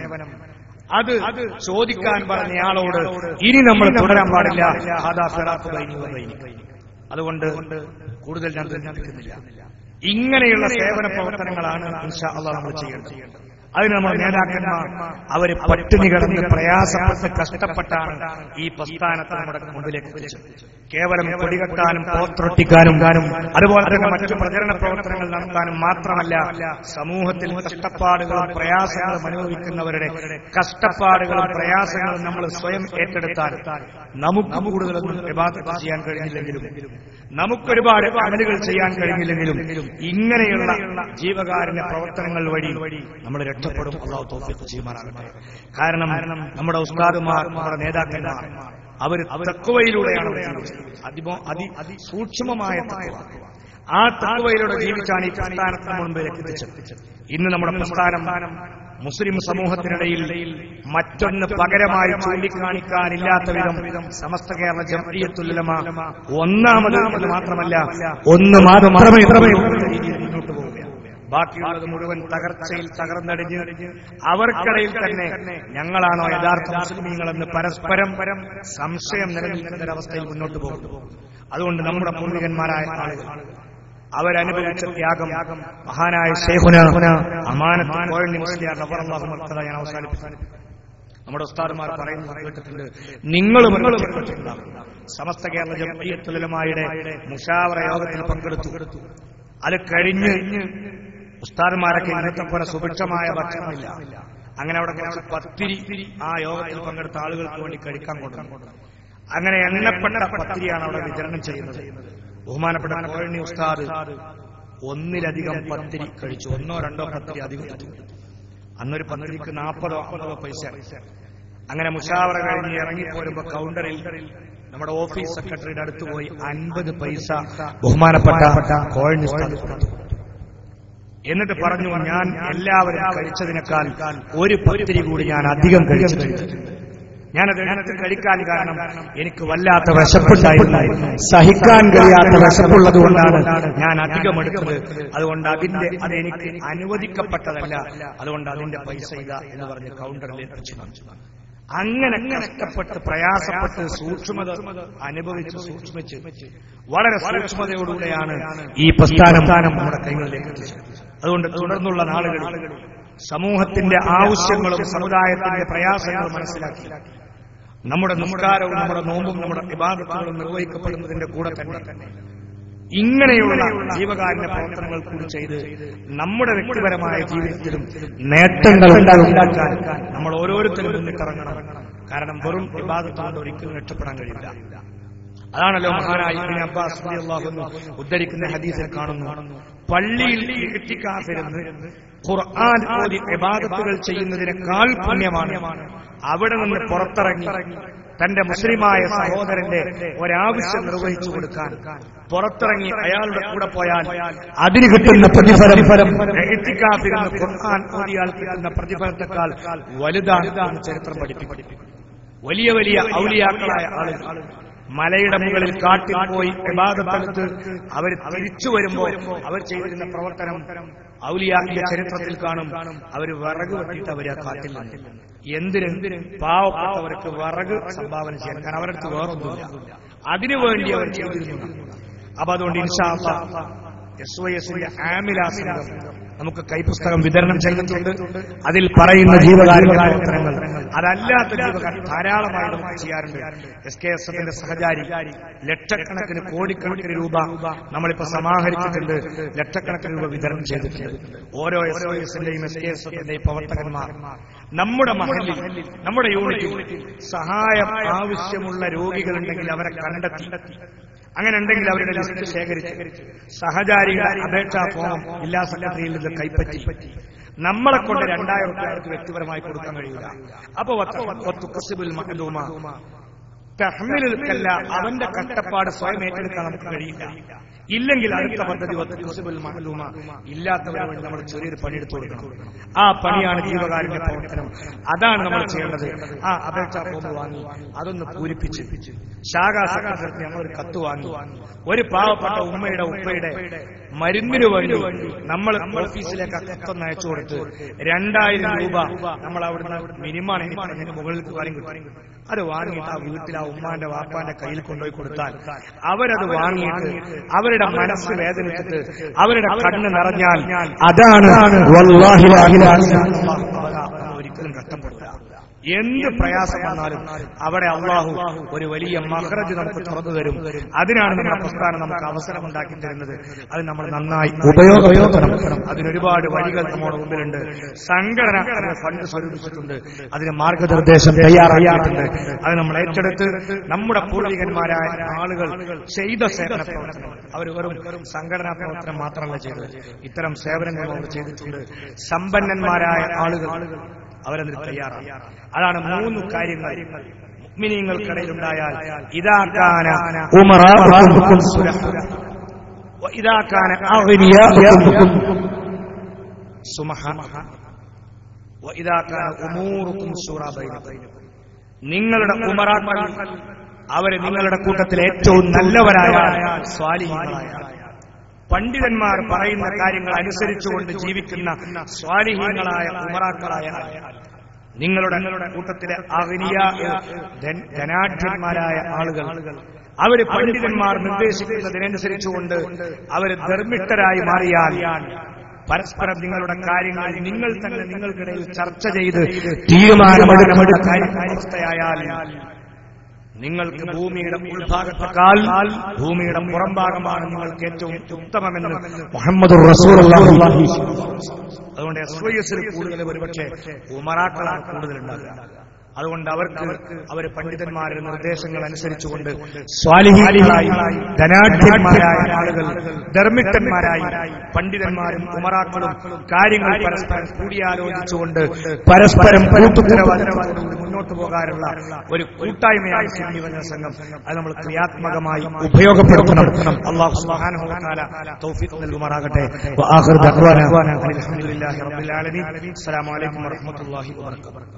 Speaker 1: അത് ചോദിക്കാൻ പറഞ്ഞയാളോട് ഇനി നമ്മൾ തുടരാൻ പാടില്ല ഹാദാ ഫിറാഖു ബൈനി വബൈനി. അതുകൊണ്ട് കൂടുതൽ ഞാൻ തെരഞ്ഞെടുക്കുന്നില്ല ഇങ്ങനെയുള്ള സേവന പ്രവർത്തനങ്ങളാണ് ഇൻഷാ അള്ളാഹ് നമ്മൾ ചെയ്യേണ്ടത് അതിന് നമ്മുടെ നേതാക്കന്മാർ അവര് പട്ടിണി കിടന്ന് പ്രയാസപ്പെട്ട് കഷ്ടപ്പെട്ടാണ് ഈ പ്രസ്ഥാനത്തെ നമ്മുടെ മുമ്പിലേക്ക് എത്തിച്ചത് കേവലം കൊടികെട്ടാനും പോത്രൊട്ടിക്കാനും അതുപോലെ തന്നെ മറ്റു പ്രചരണ പ്രവർത്തനങ്ങൾ നടത്താനും മാത്രമല്ല സമൂഹത്തിൽ കഷ്ടപ്പാടുകളും പ്രയാസങ്ങളും അനുഭവിക്കുന്നവരുടെ കഷ്ടപ്പാടുകളും പ്രയാസങ്ങളും നമ്മൾ സ്വയം ഏറ്റെടുത്താൽ നമുക്ക് കൂടുതലൊന്നും വിവാദത്ത് ചെയ്യാൻ കഴിഞ്ഞില്ലെങ്കിലും നമുക്കൊരുപാട് അമലുകൾ ചെയ്യാൻ കഴിഞ്ഞില്ലെങ്കിലും ഇങ്ങനെയുള്ള ജീവകാരുണ്യ പ്രവർത്തനങ്ങൾ വഴി നമ്മൾ രക്ഷപ്പെടും അള്ളാഹു തോഫിക്ക് ചെയ്യുമാറാകട്ടെ കാരണം നമ്മുടെ ഉസ്താദുമാർ നമ്മുടെ നേതാക്കന്മാർ അവർ തക്കുവയിലൂടെയാണ് അതിമോ അതി അതിസൂക്ഷ്മമായ തക്കുവ ആ തക്കുവയിലൂടെ ജീവിച്ചാണ് ഈ പ്രസ്ഥാനത്തിന് മുൻപിലേക്ക് എത്തിച്ചത് ഇന്ന് നമ്മുടെ പ്രസ്ഥാനം മുസ്ലിം സമൂഹത്തിനിടയിൽ മറ്റൊന്ന് പകരമായി ചൂണ്ടിക്കാണിക്കാനില്ലാത്ത വിധം സമസ്ത കേരള ജമീയത്തുലമ ഒന്നാമത് എന്ന് മാത്രമല്ല ഒന്ന് മാത്രമേ രീതിയിൽ മുന്നോട്ട് പോവുകയാണ് ബാക്കിയുള്ളത് മുഴുവൻ തകർച്ചയിൽ തകർന്നടിഞ്ഞ് അവർക്കിടയിൽ തന്നെ ഞങ്ങളാണോ യഥാർത്ഥ മുസ്ലിമീങ്ങളെന്ന് പരസ്പരം പരം സംശയം നിലനിൽക്കുന്ന ഒരവസ്ഥയിൽ മുന്നോട്ട് പോകുന്നു അതുകൊണ്ട് നമ്മുടെ പൂർവികന്മാരായ ആളുകൾ അവരനുഭവിച്ച ത്യാഗം മഹാനായ ഷേഖുന അമാനത്ത് കോഴഞ്ഞി മുസ്ലിയാർ റബ്ബറല്ലാഹു മർത്തദ ഞാൻ അവസാനിപ്പിച്ചു നമ്മുടെ ഉസ്താദുമാർ പറയുന്നത് കേട്ടിട്ടുണ്ട് നിങ്ങളും കേട്ടിട്ടുണ്ടാകും സമസ്ത കേരള ജമീയത്തുലമായുടെ മുഷാവറ യോഗത്തിൽ പങ്കെടുത്തു അത് കഴിഞ്ഞ് ഉസ്താദുമാരൊക്കെ ഇന്നത്തെ പോലെ സുഭിക്ഷമായ ഭക്ഷണമില്ല അങ്ങനെ അവിടെ കുറച്ച് പത്തിരി ആ യോഗത്തിൽ പങ്കെടുത്ത ആളുകൾക്ക് വേണ്ടി കഴിക്കാൻ കൊണ്ടുവന്നു അങ്ങനെ എണ്ണപ്പെട്ട പത്തിരിയാണ് അവിടെ വിതരണം ചെയ്യുന്നത് ബഹുമാനപ്പെട്ട കോഴണി ഉസ്താദ് ഒന്നിലധികം പത്തിരി കഴിച്ചു ഒന്നോ രണ്ടോ പത്തിരി അധികം കഴിച്ചു. അന്നൊരു പത്തിരിക്ക് നാൽപ്പതോ അമ്പതോ പൈസ അങ്ങനെ മുഷാവറ കഴിഞ്ഞ് ഇറങ്ങിപ്പോരുമ്പോ കൗണ്ടറിൽ നമ്മുടെ ഓഫീസ് സെക്രട്ടറിയുടെ അടുത്ത് പോയി അൻപത് പൈസ ബഹുമാനപ്പെട്ട കോഴണി ഉസ്താദ് കൊടുത്തു എന്നിട്ട് പറഞ്ഞു ഞാൻ എല്ലാവരും കഴിച്ചതിനേക്കാൾ ഒരു പത്തിരി കൂടി ഞാൻ അധികം കഴിച്ചു കഴിച്ചിട്ടുണ്ട് ഞാനത് എടുത്ത് കഴിക്കാൻ കാരണം എനിക്ക് വല്ലാത്ത വിശപ്പുണ്ടായിരുന്നു സഹിക്കാൻ കഴിയാത്ത വിശപ്പുള്ളത് കൊണ്ടാണ് ഞാൻ അധികം എടുത്തത് അതുകൊണ്ട് അതിന്റെ അത് എനിക്ക് അനുവദിക്കപ്പെട്ടതല്ല അതുകൊണ്ട് അതിന്റെ പൈസ ഇതാ എന്ന് പറഞ്ഞ് കൗണ്ടറിൽ എത്തിച്ചു അങ്ങനെ കഷ്ടപ്പെട്ട് പ്രയാസപ്പെട്ട് സൂക്ഷ്മത അനുഭവിച്ച് സൂക്ഷ്മിച്ച് വളരെ സൂക്ഷ്മതയോടുകൂടെയാണ് ഈ പ്രസ്ഥാനം നമ്മുടെ കൈകളിലേക്ക് എത്തിച്ചത് അതുകൊണ്ട് തുടർന്നുള്ള നാളുകളിൽ സമൂഹത്തിന്റെ ആവശ്യങ്ങളും സമുദായത്തിന്റെ പ്രയാസങ്ങളും മനസ്സിലാക്കി നമ്മുടെ നമസ്കാരവും നമ്മുടെ നോമ്പും നമ്മുടെ വിവാദത്തുകളും നിർവഹിക്കപ്പെടുന്നതിന്റെ കൂടെ തന്നെ ഇങ്ങനെയുള്ള ജീവകാരുണ്യ പ്രവർത്തനങ്ങൾ കൂടി ചെയ്ത് നമ്മുടെ വ്യക്തിപരമായ ജീവിതത്തിലും നേട്ടങ്ങൾ ഉണ്ടാക്കാൻ നമ്മൾ ഓരോരുത്തരും മുന്നിട്ടിറങ്ങണം കാരണം വെറും വിവാദത്തുകൊണ്ട് ഒരിക്കലും രക്ഷപ്പെടാൻ കഴിയില്ല അതാണല്ലോ മഹാനായ ഇബ്നു അബ്ബാസ് റളിയല്ലാഹു അൻഹു ഉദ്ധരിക്കുന്ന ഹദീസിൽ കാണുന്നു പള്ളിയിൽ ഇഹ്തികാഫിരുന്ന് ഖുർആൻ ഓതി ഇബാദത്തുകൾ ചെയ്യുന്നതിനേക്കാൾ പുണ്യമാണ് അവിടെ നിന്ന് പുറത്തിറങ്ങി തന്റെ മുസ്ലിമായ സഹോദരന്റെ ഒരാവശ്യം നിർവഹിച്ചു കൊടുക്കാൻ പുറത്തിറങ്ങി അയാളുടെ കൂടെ പോയാൽ അതിന് കിട്ടുന്ന പ്രതിഫലം ഇഹ്തികാഫിരുന്ന് ഖുർആൻ ഓതിയാൽ കിട്ടുന്ന പ്രതിഫലത്തെക്കാൾ വലുതാണ് എന്ന് ചരിത്രം പഠിപ്പിക്കും വലിയ വലിയ ഔലിയാക്കളായ ആളുകൾ മലയുടെ മുകളിൽ കാട്ടിൽ പോയി വിവാദപ്പെടുത്ത് അവർ തിരിച്ചു വരുമ്പോൾ അവർ ചെയ്തിരുന്ന പ്രവർത്തനം ഔലിയാക്കിയ ചരിത്രത്തിൽ കാണും അവർ വിറക് വെട്ടിയിട്ട് അവർ ആ കാട്ടിൽ നിന്ന് എന്തിന് പാവപ്പെട്ടവർക്ക് വിറക് സംഭാവന ചെയ്യാൻ കാരണം അവരുടെ അടുത്ത് വേറൊന്നുമില്ല അതിനുവേണ്ടി അവർ ചെയ്തിരുന്നു അപ്പൊ അതുകൊണ്ട് ഇൻഷാ എസ് വൈ എസിന്റെ ആമില സംഘം നമുക്ക് കൈപുസ്തകം വിതരണം ചെയ്തിട്ടുണ്ട് അതിൽ പറയുന്ന ജീവകാരുണ്യ പ്രവർത്തനങ്ങൾ അതല്ലാത്ത ജീവകാര്യം ധാരാളമായി നമുക്ക് ചെയ്യാറുണ്ട് എസ് കെ എസ് എഫിന്റെ സഹചാരി ലക്ഷക്കണക്കിന് കോടിക്കണക്കിന് രൂപ നമ്മളിപ്പോ സമാഹരിച്ചിട്ടുണ്ട് ലക്ഷക്കണക്കിന് രൂപ വിതരണം ചെയ്തിട്ടുണ്ട് ഓരോ എസ് ഒ എസിന്റെയും എസ് കെ എസ് എഫിന്റെയും പ്രവർത്തകന്മാർ നമ്മുടെ മഹലിൽ നമ്മുടെ യൂണിറ്റിൽ സഹായം ആവശ്യമുള്ള രോഗികളുണ്ടെങ്കിൽ അവരെ കണ്ടെത്തി അങ്ങനെ ഉണ്ടെങ്കിൽ അവരുടെ ലിസ്റ്റ് ശേഖരിച്ച് സഹചാരികളുടെ അപേക്ഷാ ഫോം ജില്ലാ സെക്രട്ടറിയിൽ നിന്ന് കൈപ്പറ്റി നമ്മളെ കൊണ്ട് രണ്ടായിരം റുപ്യ അവർക്ക് വ്യക്തിപരമായി കൊടുക്കാൻ കഴിയില്ല അപ്പൊ മഹദൂമ തഹ്മിലല്ല അവന്റെ കഷ്ടപ്പാട് സ്വയം ഏറ്റെടുക്കാൻ നമുക്ക് കഴിയില്ല ഇല്ലെങ്കിൽ അടുത്ത പദ്ധതി വത്തുബുൽ മഹലൂമ ഇല്ലാത്തവരെ വേണ്ടി നമ്മൾ ചെറിയൊരു പണിയെടുത്തു കൊടുക്കണം ആ പണിയാണ് ജീവകാരുണ്യ പ്രവർത്തനം അതാണ് നമ്മൾ ചെയ്യേണ്ടത് ആ അപേക്ഷാ ഫോം വാങ്ങി അതൊന്ന് പൂരിപ്പിച്ച് ശാഖാ സെക്രട്ടറിക്ക് ഞങ്ങൾ ഒരു കത്ത് വാങ്ങി ഒരു പാവപ്പെട്ട ഉമ്മയുടെ ഉപ്പയുടെ മരുന്നിനു വേണ്ടി നമ്മൾ ഓഫീസിലേക്ക് ആ കത്തൊന്ന് അയച്ചു കൊടുത്ത് രണ്ടായിരം രൂപ നമ്മൾ അവിടുന്ന് മിനിമാണ് ഇനി പറഞ്ഞതിന് മുകളിൽ കാര്യം കിട്ടും അത് വാങ്ങിയിട്ട് ആ വീട്ടിൽ ആ ഉമ്മാന്റെ വാപ്പാന്റെ കയ്യിൽ കൊണ്ടുപോയി കൊടുത്താൽ അവരത് വാങ്ങിയിട്ട് അവരുടെ മനസ്സ് വേദനിച്ചിട്ട് അവരുടെ കണ്ണ് നിറഞ്ഞാൽ അതാണ് വല്ലാഹി ഒരിക്കലും കഷ്ടപ്പെടില്ല എന്ത് പ്രയാസം വന്നാലും അവിടെ അള്ളാഹു ഒരു വലിയ മഹ്റജ് നമുക്ക് തുറന്നു തരും അതിനാണ് നമ്മുടെ പ്രസ്ഥാനം നമുക്ക് അവസരം ഉണ്ടാക്കി തരുന്നത് അത് നമ്മൾ നന്നായി ഉപയോഗപ്പെടുത്തണം അതിനൊരുപാട് വഴികൾ നമ്മുടെ മുമ്പിലുണ്ട് സംഘടന അതിന് ഫണ്ട് സ്വരൂപിച്ചിട്ടുണ്ട് അതിന് മാർഗനിർദ്ദേശം തയ്യാറാക്കിയിട്ടുണ്ട് അത് നമ്മൾ ഏറ്റെടുത്ത് നമ്മുടെ പൂർവികന്മാരായ ആളുകൾ ചെയ്ത സേവന പ്രവർത്തനം അവർ വെറും സംഘടനാ പ്രവർത്തനം മാത്രമല്ല ചെയ്തത് ഇത്തരം സേവനങ്ങൾ അവർ ചെയ്തിട്ടുണ്ട് സമ്പന്നന്മാരായ ആളുകൾ അവരതിന് തയ്യാറാണ് അതാണ് മൂന്ന് കാര്യങ്ങൾ മുഅ്മിനീങ്ങൾക്കിടയിലുണ്ടായാൽ ഇതാക്കാന ഉമറാക്കും ഇതാക്കാന അഗ്നിയാക്കും സുമഹ ഇതാക്കാന ഉമൂറുക്കും ശൂറാ ബൈനക്കും നിങ്ങളുടെ ഉമറാക്കൾ അവര് നിങ്ങളുടെ കൂട്ടത്തിൽ ഏറ്റവും നല്ലവരായ സ്വാലിഹീങ്ങളായ പണ്ഡിതന്മാർ പറയുന്ന കാര്യങ്ങൾ അനുസരിച്ചുകൊണ്ട് ജീവിക്കുന്ന സ്വാലിഹീങ്ങളായ ഉമറാക്കളായ നിങ്ങളുടെ കൂട്ടത്തിലെ അഗ്നിയ ധനാഢ്യന്മാരായ ആളുകൾ അവര് പണ്ഡിതന്മാർ നിർദ്ദേശിക്കുന്നതിനനുസരിച്ചുകൊണ്ട് അവര് ധർമ്മിഷ്ഠരായി മാറിയാൽ പരസ്പരം നിങ്ങളുടെ കാര്യങ്ങൾ നിങ്ങൾ തന്നെ നിങ്ങൾക്കിടയിൽ ചർച്ച ചെയ്ത് തീരുമാനമെടുക്കപ്പെടുന്ന അവസ്ഥയായാൽ നിങ്ങൾക്ക് ഭൂമിയുടെ ഉൾഭാഗത്തെക്കാൾ ഭൂമിയുടെ പുറംഭാഗമാണ് നിങ്ങൾക്ക് ഏറ്റവും ഉത്തമമെന്ന് മുഹമ്മദ് അതുകൊണ്ട് എസ് വൈ എസിൽ കൂടുതൽ ഒരുപക്ഷെ ഉമറാക്കളാണ് കൂടുതൽ ഉണ്ടാകുക അതുകൊണ്ട് അവർക്ക് അവർ പണ്ഡിതന്മാരുടെ നിർദ്ദേശങ്ങൾ അനുസരിച്ചുകൊണ്ട് സ്വാലിഹികളായി ധനാഢ്യന്മാരായ ആളുകൾ ധർമ്മിക്കന്മാരായി പണ്ഡിതന്മാരും ഉമറാക്കളും കാര്യങ്ങൾ പരസ്പരം കൂടിയാലോചിച്ചുകൊണ്ട് പരസ്പരം കൂട്ടുത്തരവാദിത്തത്തോടുകൂടി മുന്നോട്ട് പോകാനുള്ള ഒരു കൂട്ടായ്മയാണ് സുന്നി വനിതാ സംഘം അത് നമ്മൾ ക്രിയാത്മകമായി ഉപയോഗപ്പെടുത്തണം അള്ളാഹു സുബ്ഹാനഹു വ തആല തൗഫീഖ് നൽകുമാറാകട്ടെ വആഖിറു ദഅ്വാനാ അൽഹംദുലില്ലാഹി റബ്ബിൽ ആലമീൻ അസ്സലാമു അലൈക്കും വറഹ്മത്തുള്ളാഹി വബറകാതുഹു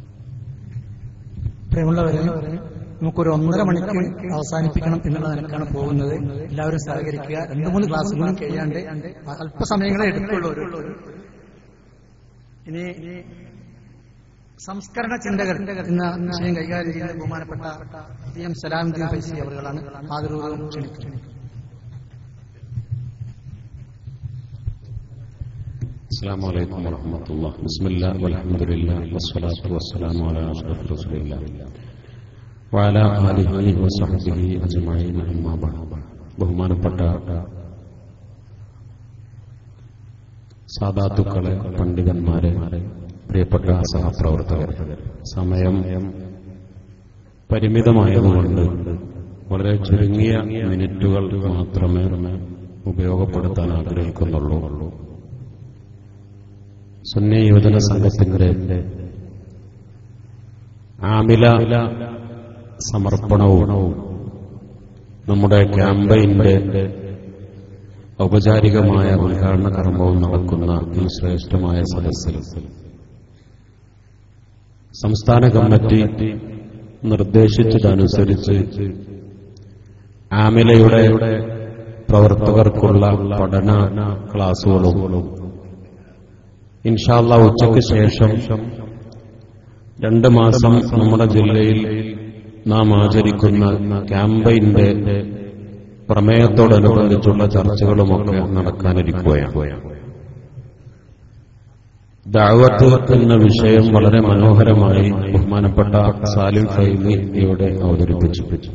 Speaker 2: പ്രിയമുള്ളവരെ നമുക്കൊരു ഒന്നര മണിക്ക് അവസാനിപ്പിക്കണം എന്നുള്ള നിലക്കാണ് പോകുന്നത് എല്ലാവരും സഹകരിക്കുക രണ്ടു മൂന്ന് ക്ലാസ്സുകളും കഴിയാണ്ട് അല്പസമയങ്ങളെ എടുക്കുള്ളൂ ഒരു ഇനി സംസ്കരണ ചിന്തകർ എന്ന വിഷയം കൈകാര്യം ചെയ്യുന്ന ബഹുമാനപ്പെട്ട പി എം സലാമുദ്ദീൻ ഫൈസി അവരുകളാണ് ആദരവും ക്ഷണിക്കുന്നത്
Speaker 3: السلام عليكم ورحمة الله بسم الله والحمد لله والصلاة والسلام على أشرف رسول الله وعلى آله وصحبه أجمعين أما بعد ബഹുമാനപ്പെട്ട സാധാത്തുക്കളെ പണ്ഡിതന്മാരെ പ്രിയപ്പെട്ട സഹപ്രവർത്തകർ സമയം പരിമിതമായതുകൊണ്ട് വളരെ ചുരുങ്ങിയ മിനിറ്റുകൾ മാത്രമേ ഉപയോഗപ്പെടുത്താൻ ആഗ്രഹിക്കുന്നുള്ളൂ സുന്നി യുവജന സംഘത്തിന്റെ ആമില സമർപ്പണവും നമ്മുടെ ക്യാമ്പയിന്റെ ഔപചാരികമായ ഉദ്ഘാടന കർമ്മവും നടക്കുന്ന ഈ ശ്രേഷ്ഠമായ സദസ്സിൽ സംസ്ഥാന കമ്മിറ്റി നിർദ്ദേശിച്ചതനുസരിച്ച് ആമിലയുടെ പ്രവർത്തകർക്കുള്ള പഠന ക്ലാസുകളും ഇൻഷാല്ല ഉച്ചയ്ക്ക് ശേഷം രണ്ട് മാസം നമ്മുടെ ജില്ലയിൽ നാം ആചരിക്കുന്ന ക്യാമ്പയിന്റെ പ്രമേയത്തോടനുബന്ധിച്ചുള്ള ചർച്ചകളുമൊക്കെ നടക്കാനിരിക്കുകയാണ് ദാവത്ത് എന്ന വിഷയം വളരെ മനോഹരമായി ബഹുമാനപ്പെട്ട സാലിം ഫൈലി ഇവിടെ അവതരിപ്പിച്ചു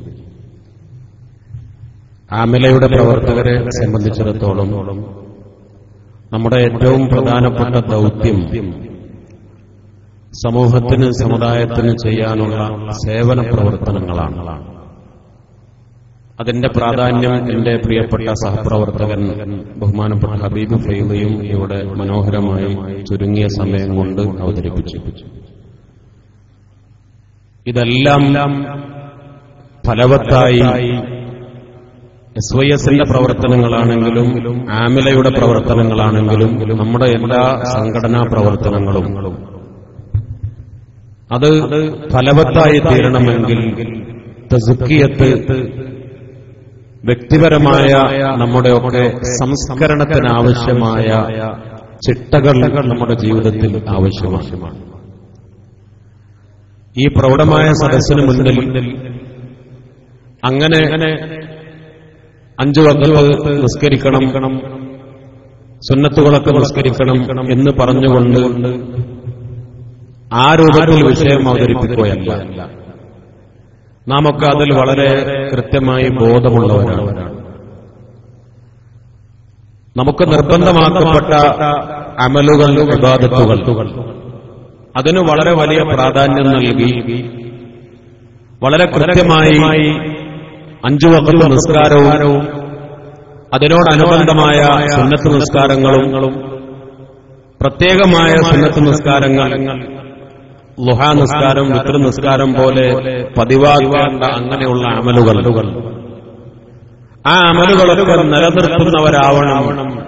Speaker 3: ആമിലയുടെ പ്രവർത്തകരെ സംബന്ധിച്ചിടത്തോളം നമ്മുടെ ഏറ്റവും പ്രധാനപ്പെട്ട ദൗത്യം സമൂഹത്തിന് സമുദായത്തിന് ചെയ്യാനുള്ള സേവന പ്രവർത്തനങ്ങളാണ് അതിന്റെ പ്രാധാന്യം എന്റെ പ്രിയപ്പെട്ട സഹപ്രവർത്തകൻ ബഹുമാനപ്പെട്ട ഹബീബ് ഫൈലയും ഇവിടെ മനോഹരമായി ചുരുങ്ങിയ സമയം കൊണ്ട് അവതരിപ്പിച്ചു ഇതെല്ലാം ഫലവത്തായി എസ് വൈ എസിന്റെ പ്രവർത്തനങ്ങളാണെങ്കിലും ആമിലയുടെ പ്രവർത്തനങ്ങളാണെങ്കിലും നമ്മുടെ എല്ലാ സംഘടനാ പ്രവർത്തനങ്ങളും അത് ഫലവത്തായി തീരണമെങ്കിൽ തസുക്കിയത്ത് വ്യക്തിപരമായ നമ്മുടെയൊക്കെ സംസ്കരണത്തിനാവശ്യമായ ചിട്ടകൾ നമ്മുടെ ജീവിതത്തിൽ ആവശ്യമാണ് ഈ പ്രൗഢമായ സദസ്സിന് മുന്നിൽ അങ്ങനെ അഞ്ചു വക്കത്ത് നിസ്കരിക്കണം സുന്നത്തുകളൊക്കെ നിസ്കരിക്കണം എന്ന് പറഞ്ഞുകൊണ്ട് ആ രൂപത്തിൽ വിഷയം അവതരിപ്പിക്കുകയല്ല നാം ഒക്കെ അതിൽ വളരെ കൃത്യമായി ബോധമുള്ളവരാണ് നമുക്ക് നിർബന്ധമാക്കപ്പെട്ട അമലുകൾ വിവാദത്തുകൾ അതിന് വളരെ വലിയ പ്രാധാന്യം നൽകി വളരെ കൃത്യമായി അഞ്ചു വക്കത്ത് നിസ്കാരവും അതിനോടനുബന്ധമായ സുന്നത്ത് നിസ്കാരങ്ങളും പ്രത്യേകമായ സുന്നത്ത് നിസ്കാരങ്ങൾ ലുഹാ നിസ്കാരം വിത്ര നിസ്കാരം പോലെ പതിവാകേണ്ട അങ്ങനെയുള്ള അമലുകൾ ആ അമലുകളൊക്കെ നിലനിർത്തുന്നവരാവണം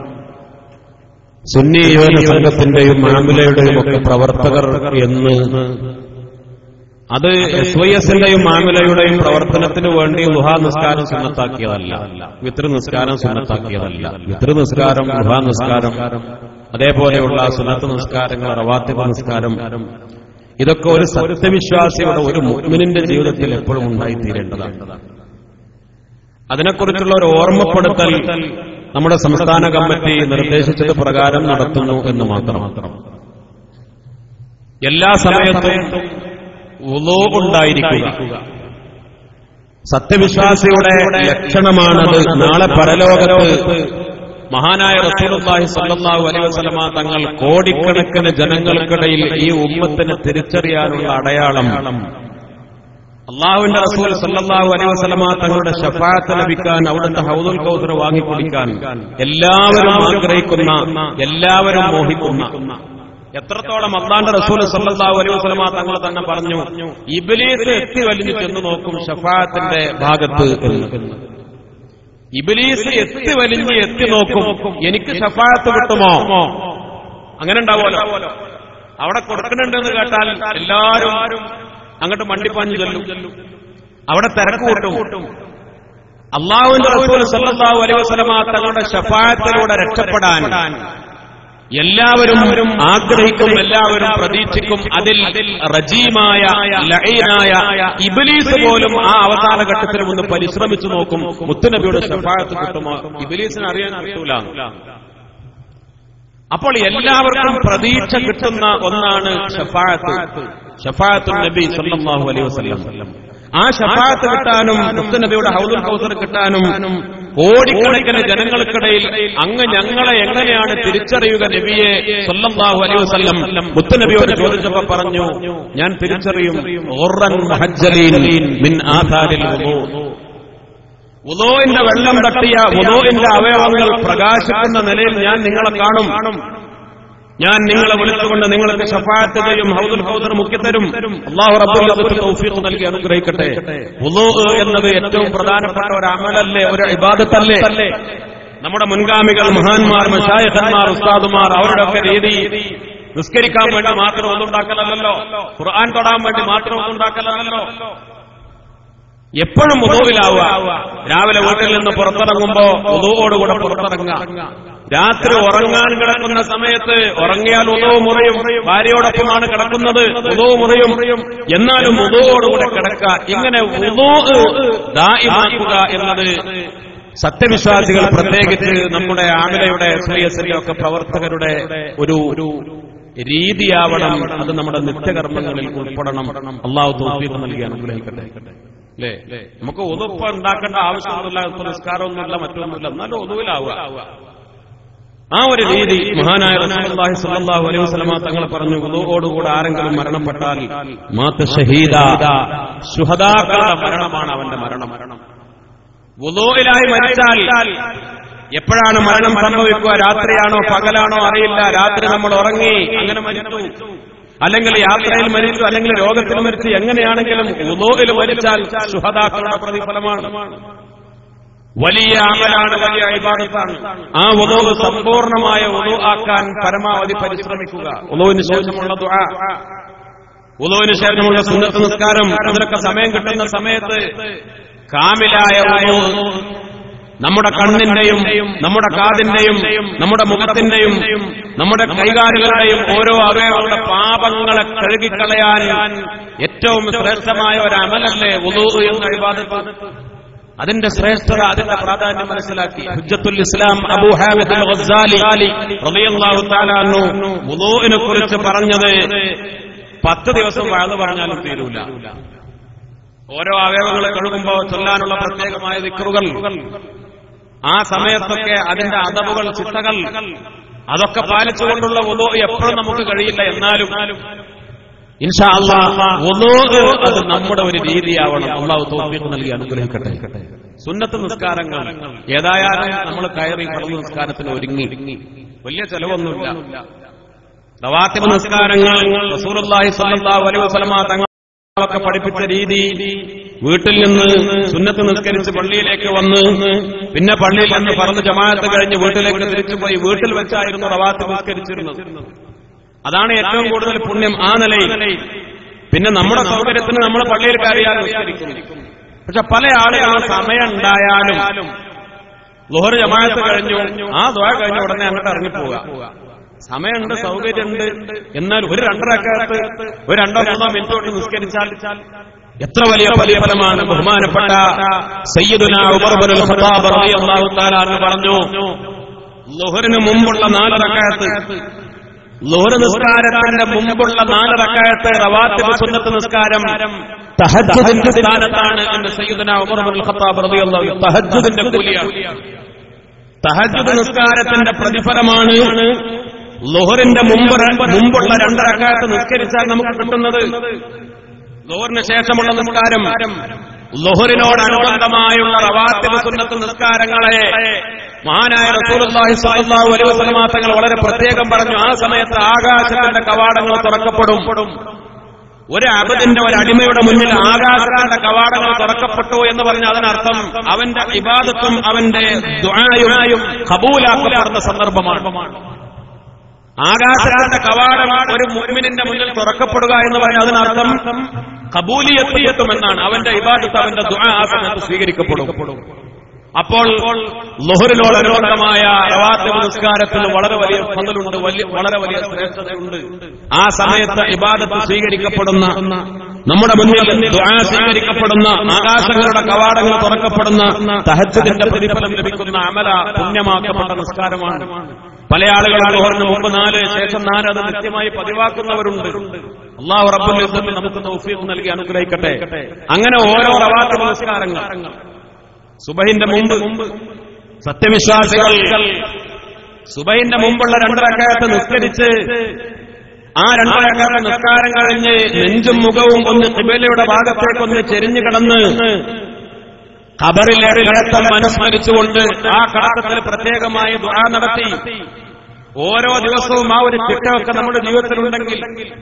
Speaker 3: സുന്നി യുവന സംഘത്തിന്റെയും മാമിലയുടെയും ഒക്കെ പ്രവർത്തകർ എന്ന് അത് എസ് വൈ എസിന്റെയും മാമിലയുടെയും പ്രവർത്തനത്തിന് വേണ്ടി ലുഹാ നിസ്കാരം സുന്നത്താക്കിയതല്ല വിത്ര നിസ്കാരം സുന്നത്താക്കിയതല്ല വിത്ര നിസ്കാരം ലുഹാ നിസ്കാരം അതേപോലെയുള്ള സുന്നത്ത് നിസ്കാരങ്ങൾ റവാത്തിബ നിസ്കാരം ഇതൊക്കെ ഒരു സത്യവിശ്വാസിയുടെ ഒരു മുഗ്മിനിന്റെ ജീവിതത്തിൽ എപ്പോഴും ഉണ്ടായിത്തീരേണ്ടതാണ് അതിനെക്കുറിച്ചുള്ള ഒരു ഓർമ്മപ്പെടുത്തൽ നമ്മുടെ സംസ്ഥാന കമ്മിറ്റി നിർദ്ദേശിച്ചത് പ്രകാരം നടത്തുന്നു എന്ന് മാത്രം എല്ലാ സമയത്തും ഉളോ ഉണ്ടായിരിക്കുക സത്യവിശ്വാസിയുടെ ലക്ഷണമാണത് നാളെ പരലോകത്ത് മഹാനായ റസൂലുള്ളാഹി സ്വല്ലല്ലാഹു അലൈഹി വസല്ലമ തങ്ങൾ കോടിക്കണക്കിന് ജനങ്ങൾക്കിടയിൽ ഈ ഉമ്മത്തിന് തിരിച്ചറിയാനുള്ള അടയാളം അള്ളാഹുവിന്റെ റസൂൽ സല്ലല്ലാഹു അലൈഹി വസല്ലമ തങ്ങളുടെ ഷഫാത്ത് ലഭിക്കാൻ അവിടുത്തെ ഹൗദുൽ കൗസർ വാങ്ങിക്കുടിക്കാൻ എല്ലാവരും ആഗ്രഹിക്കുന്ന എല്ലാവരും മോഹിക്കുന്ന എത്രത്തോളം അള്ളാന്റെ റസൂൽ സല്ലല്ലാഹു അലൈഹി വസല്ലമ തങ്ങൾ തന്നെ പറഞ്ഞു ഇബ്ലീസ് എത്തി വലിഞ്ഞു ചെന്ന് നോക്കും ഷഫാത്തിന്റെ ഭാഗത്ത് എന്ന് ഇബിലീസ് എത്തി വലിഞ്ഞ് എത്തി നോക്കും എനിക്ക് ഷഫായത്ത് കിട്ടുമോ അങ്ങനെ ഉണ്ടാവുമല്ലോ അവിടെ കൊടുക്കണുണ്ടെന്ന് കേട്ടാൽ എല്ലാരും അങ്ങോട്ട് മണ്ടിപ്പാഞ്ഞു ചെല്ലും അവിടെ തിരക്ക് കൂട്ടും അള്ളാഹുവിന്റെ റസൂൽ സല്ലല്ലാഹു അലൈഹി വസല്ലമ തങ്ങളുടെ ഷഫായത്തിലൂടെ രക്ഷപ്പെടാൻ എല്ലാവരും ആഗ്രഹിക്കും എല്ലാവരും പ്രതീക്ഷിക്കും അതിൽ റജീമായ ലഈനായ ഇബിലീസ് പോലും ആ അവസാന ഘട്ടത്തിൽ ഒന്ന് പരിശ്രമിച്ചു നോക്കും മുത്തുനബിയുടെ ഷഫായത്ത് കിട്ടുമോ ഇബിലീസിന് അറിയാൻ അറിയൂല അപ്പോൾ എല്ലാവർക്കും പ്രതീക്ഷ കിട്ടുന്ന ഒന്നാണ് ഷഫായത്ത് ഷഫായത്തു നബി സല്ലല്ലാഹു അലൈഹി വസല്ലം ആ ഷഫായത്ത് കിട്ടാനും മുത്തുനബിയുടെ ഹൗദുൽ കൗസർ കിട്ടാനും കോടിക്കണക്കിന് ജനങ്ങൾക്കിടയിൽ അങ്ങ് ഞങ്ങളെ എങ്ങനെയാണ് തിരിച്ചറിയുക നബിയെ സല്ലല്ലാഹു അലൈഹി വസല്ലം മുത്തുനബിയോട് ചോദിച്ചപ്പോ പറഞ്ഞു ഞാൻ തിരിച്ചറിയും ഓറൻ മുഹജ്ജലീൻ മിൻ ആധാരിൽ വുളൂ ഉദോന്റെ വെള്ളം തട്ടിയ ഉദോന്റെ അവയവങ്ങൾ പ്രകാശിക്കുന്ന നിലയിൽ ഞാൻ നിങ്ങളെ കാണും ഞാൻ നിങ്ങളെ വിളിച്ചുകൊണ്ട് നിങ്ങൾക്ക് ഷഫായത്ത് ചെയ്യും ഹൗദുൽ ഹൗദർ മുഖ്യത്തരും അള്ളാഹു റബ്ബുൽ ഇസ്സത്ത് തൗഫീഖ് നൽകി അനുഗ്രഹിക്കട്ടെ ഉദോ എന്നത് ഏറ്റവും പ്രധാനപ്പെട്ട ഒരു അമലല്ലേ ഒരു ഇബാദത്തല്ലേ നമ്മുടെ മുൻഗാമികൾ മഹാന്മാർ മഷായഖന്മാർ ഉസ്താദുമാർ അവരുടെ ഒക്കെ രീതി നിസ്കരിക്കാൻ വേണ്ടി മാത്രം ഒന്നുണ്ടാക്കലല്ലോ ഖുർആൻ തൊടാൻ വേണ്ടി മാത്രം ഒന്നുണ്ടാക്കലല്ലോ എപ്പോഴും ഉദോവിലാവുക രാവിലെ വീട്ടിൽ നിന്ന് പുറത്തിറങ്ങുമ്പോ ഉദോയോടുകൂടെ പുറത്തിറങ്ങുക രാത്രി ഉറങ്ങാൻ കിടക്കുന്ന സമയത്ത് ഉറങ്ങിയാൽ ഉദവ് മുറിയും ഭാര്യയോടൊപ്പമാണ് കിടക്കുന്നത് ഉദവ് മുറിയും എന്നാലും ഉദവോടുകൂടെ കിടക്കുക ഇങ്ങനെ ഉദോ ദായിമാക്കുക എന്നത് സത്യവിശ്വാസികൾ പ്രത്യേകിച്ച് നമ്മുടെ ആമിലയുടെ ശ്രീയസിന്റെ ഒക്കെ പ്രവർത്തകരുടെ ഒരു ഒരു രീതിയാവണം അത് നമ്മുടെ നിത്യകർമ്മങ്ങളിൽ ഉൾപ്പെടണം അള്ളാഹു തോഫീക്ക് നൽകി അനുഗ്രഹിക്കട്ടെ അല്ലേ നമുക്ക് ഒതുപ്പ് ഉണ്ടാക്കേണ്ട ആവശ്യമൊന്നുമില്ല ഇപ്പൊ നിസ്കാരമൊന്നുമില്ല മറ്റൊന്നുമില്ല എന്നാലും ഒതുവിലാവുക ആ ഒരു രീതി മഹാനായ റസൂലുള്ളാഹി സ്വല്ലല്ലാഹു അലൈഹി വസല്ലമ തങ്ങൾ പറഞ്ഞു ഉദുവോടുകൂടെ ആരെങ്കിലും മരണപ്പെട്ടാൽ മാത്ത ഷഹീദ ശുഹദാക്കളുടെ മരണമാണ് അവന്റെ മരണം വുദൂയിലായി മരിച്ചാൽ എപ്പോഴാണ് മരണം സംഭവിക്കുക രാത്രിയാണോ പകലാണോ അറിയില്ല രാത്രി നമ്മൾ ഉറങ്ങി അങ്ങനെ മരിച്ചു അല്ലെങ്കിൽ യാത്രയിൽ മരിച്ചു അല്ലെങ്കിൽ രോഗത്തിൽ മരിച്ചു എങ്ങനെയാണെങ്കിലും ഉദോയിൽ മരിച്ചാൽ ശുഹദാക്കളുടെ പ്രതിഫലമാണ് വലിയ അമലാണ് വലിയ ഇബാദത്താണ് ആ ഉദോ സമ്പൂർണമായ ഉദോ ആക്കാൻ പരമാവധി പരിശ്രമിക്കുക ഉദോവിന് ശേഷമുള്ള ദുആ ഉദോവിന് ശേഷമുള്ള സുന്നത്ത് നിസ്കാരം അതിനൊക്കെ സമയം കിട്ടുന്ന സമയത്ത് കാമിലായ ഉദോ നമ്മുടെ കണ്ണിന്റെയും നമ്മുടെ കാതിന്റെയും നമ്മുടെ മുഖത്തിന്റെയും നമ്മുടെ കൈകാലുകളുടെയും ഓരോ അവയവങ്ങളുടെ പാപങ്ങളെ കഴുകിക്കളയാൻ ഏറ്റവും ശ്രേഷ്ഠമായ ഒരു അമലല്ലേ ഉദൂ എന്ന വിവാദത്ത് അതിന്റെ ശ്രേഷ്ഠത അതിന്റെ പ്രാധാന്യം മനസ്സിലാക്കി ഹുജ്ജത്തുൽ ഇസ്ലാം അബൂ ഹാമിദ് അൽ ഗസ്സാലി റളിയല്ലാഹു തആല അൻഹു വുദൂഇനെ കുറിച്ച് പറഞ്ഞത് പത്ത് ദിവസം വാഴ്ന്നു പറഞ്ഞാലും തീരൂല ഓരോ അവയവങ്ങളെ കഴുകുമ്പോൾ ചൊല്ലാനുള്ള പ്രത്യേകമായ ദിക്റുകൾ ആ സമയത്തൊക്കെ അതിന്റെ അതവുകൾ ചിട്ടകൾ അതൊക്കെ പാലിച്ചുകൊണ്ടുള്ള ഒതോ എപ്പോഴും നമുക്ക് കഴിയില്ല എന്നാലും ഇൻഷാ അള്ളാഹ് ഒതോ അത് നമ്മുടെ ഒരു രീതിയാവണം അള്ളാഹു തോഫീഖ് നൽകി അനുഗ്രഹിക്കട്ടെ സുന്നത്ത് നിസ്കാരങ്ങൾ ഏതായാലും നമ്മൾ കയറി കടന്നു നിസ്കാരത്തിന് ഒരുങ്ങി വലിയ ചെലവൊന്നുമില്ല റവാത്തിബ് നിസ്കാരങ്ങൾ റസൂലുള്ളാഹി സ്വല്ലല്ലാഹു അലൈഹി വസല്ലമ തങ്ങളൊക്കെ പഠിപ്പിച്ച രീതി വീട്ടിൽ നിന്ന് സുന്നത്ത് നിസ്കരിച്ച് പള്ളിയിലേക്ക് വന്ന് പിന്നെ പള്ളിയിൽ നിന്ന് പറന്ന് ജമാഅത്ത് കഴിഞ്ഞ് വീട്ടിലേക്ക് തിരിച്ചുപോയി വീട്ടിൽ വെച്ചായിരുന്നു റവാത്ത് നിസ്കരിച്ചിരുന്നത് അതാണ് ഏറ്റവും കൂടുതൽ പുണ്യം ആ നിലയിൽ പിന്നെ നമ്മുടെ സൗകര്യത്തിന് നമ്മൾ പള്ളിയിൽ കയറിയാൽ നിസ്കരിക്കുന്നു പക്ഷെ പല ആളുകളും സമയം ഉണ്ടായാലും ലോഹർ ജമാഅത്ത് കഴിഞ്ഞു ആ ദ്വാ കഴിഞ്ഞ ഉടനെ അങ്ങോട്ട് ഇറങ്ങിപ്പോവുക സമയമുണ്ട് സൗകര്യമുണ്ട് എന്നാൽ ഒരു രണ്ടരക്കാലത്ത് ഒരു രണ്ടോ മൂന്നോ മിനിറ്റ് കൊണ്ട് നിസ്കരിച്ചാൽ എത്ര വലിയ പ്രതിഫലമാണ് ബഹുമാനപ്പെട്ട സയ്യിദുന ഉമർ ഇബ്നുൽ ഖത്താബ് റളിയല്ലാഹു തആല എന്ന് പറഞ്ഞു ലുഹറിന് മുമ്പുള്ള നാല് റക്അത്ത് ലുഹർ നിസ്കാരത്തിന്റെ മുമ്പുള്ള നാല് റക്അത്ത് റവാത്തിബ് സുന്നത്ത് നിസ്കാരം തഹജ്ജുദിന്റെ സ്ഥാനത്താണ് എന്ന് സയ്യിദുന ഉമർ ഇബ്നുൽ ഖത്താബ് റളിയല്ലാഹു തഹജ്ജുദിന്റെ കൂലിയാണ് തഹജ്ജുദ് നിസ്കാരത്തിന്റെ പ്രതിഫലമാണ് ലുഹറിന്റെ മുമ്പ് മുമ്പുള്ള രണ്ടരക്കാലത്ത് നിസ്കരിച്ചാൽ നമുക്ക് കിട്ടുന്നത് ലോഹറിന് ശേഷമുള്ള നിസ്കാരം ലോഹറിനോടനുബന്ധമായുള്ള റവാത്തിബ് സുന്നത്ത് നിസ്കാരങ്ങളെ മഹാനായ റസൂലുള്ളാഹി സ്വല്ലല്ലാഹു അലൈഹി വസല്ലമ തങ്ങൾ വളരെ പ്രത്യേകം പറഞ്ഞു ആ സമയത്ത് ആകാശത്തിന്റെ കവാടങ്ങൾ തുറക്കപ്പെടും ഒരു അബദിന്റെ ഒരു അടിമയുടെ മുന്നിൽ ആകാശത്തിന്റെ കവാടങ്ങൾ തുറക്കപ്പെട്ടു എന്ന് പറഞ്ഞ അതിനർത്ഥം അവന്റെ ഇബാദത്തും അവന്റെ ദുആയും കബൂലാക്കപ്പെടുന്ന സന്ദർഭമാണ് ആകാശത്തിന്റെ കവാടം ഒരു മുഅ്മിനിന്റെ മുന്നിൽ തുറക്കപ്പെടുക എന്ന് പറഞ്ഞാൽ അതിനർത്ഥം കബൂലിയത്തിയെത്തുമെന്നാണ് അവന്റെ ഇബാദത്ത് അവന്റെ ദുആ ആ സമയത്ത് സ്വീകരിക്കപ്പെടും അപ്പോൾ ലൊഹറിനോടനുബന്ധമായ റവാത്തിബ് നിസ്കാരത്തിന് വളരെ വലിയ ഫضലുണ്ട് വലിയ വളരെ വലിയ ശ്രേഷ്ഠതയുണ്ട് ആ സമയത്ത് ഇബാദത്ത് സ്വീകരിക്കപ്പെടുന്ന നമ്മുടെ മുന്നിൽ ദുആ സ്വീകരിക്കപ്പെടുന്ന ആകാശങ്ങളുടെ കവാടങ്ങൾ തുറക്കപ്പെടുന്ന തഹജ്ജുദിന്റെ പ്രതിഫലം ലഭിക്കുന്ന അമല പുണ്യമാക്കപ്പെട്ട നിസ്കാരമാണ് പല ആളുകളും ലോഹറിന് മുമ്പ് നാല് ശേഷം നാല് അത് നിത്യമായി പതിവാക്കുന്നവരുണ്ട് അള്ളാഹു റബ്ബുൽ ഇസ്സത്ത് നമുക്ക് തൗഫീഖ് നൽകി അനുഗ്രഹിക്കട്ടെ അങ്ങനെ ഓരോ റവാത്തിബ് നിസ്കാരങ്ങൾ സുബഹിന്റെ മുമ്പ് സത്യവിശ്വാസികൾ സുബഹിന്റെ മുമ്പുള്ള രണ്ടരക്കാലത്ത് നിസ്കരിച്ച് ആ രണ്ടരക്കാലത്ത് നിസ്കാരം കഴിഞ്ഞ് നെഞ്ചും മുഖവും ഒന്ന് കിബലയുടെ ഭാഗത്തേക്കൊന്ന് ചെരിഞ്ഞു കിടന്ന് ഖബറിലേറെ കടത്തം മനസ്മരിച്ചുകൊണ്ട് ആ കടത്തത്തിൽ പ്രത്യേകമായി ദുആ നടത്തി ഓരോ ദിവസവും ആ ഒരു ചിട്ടമൊക്കെ നമ്മുടെ ജീവിതത്തിലുണ്ടെങ്കിൽ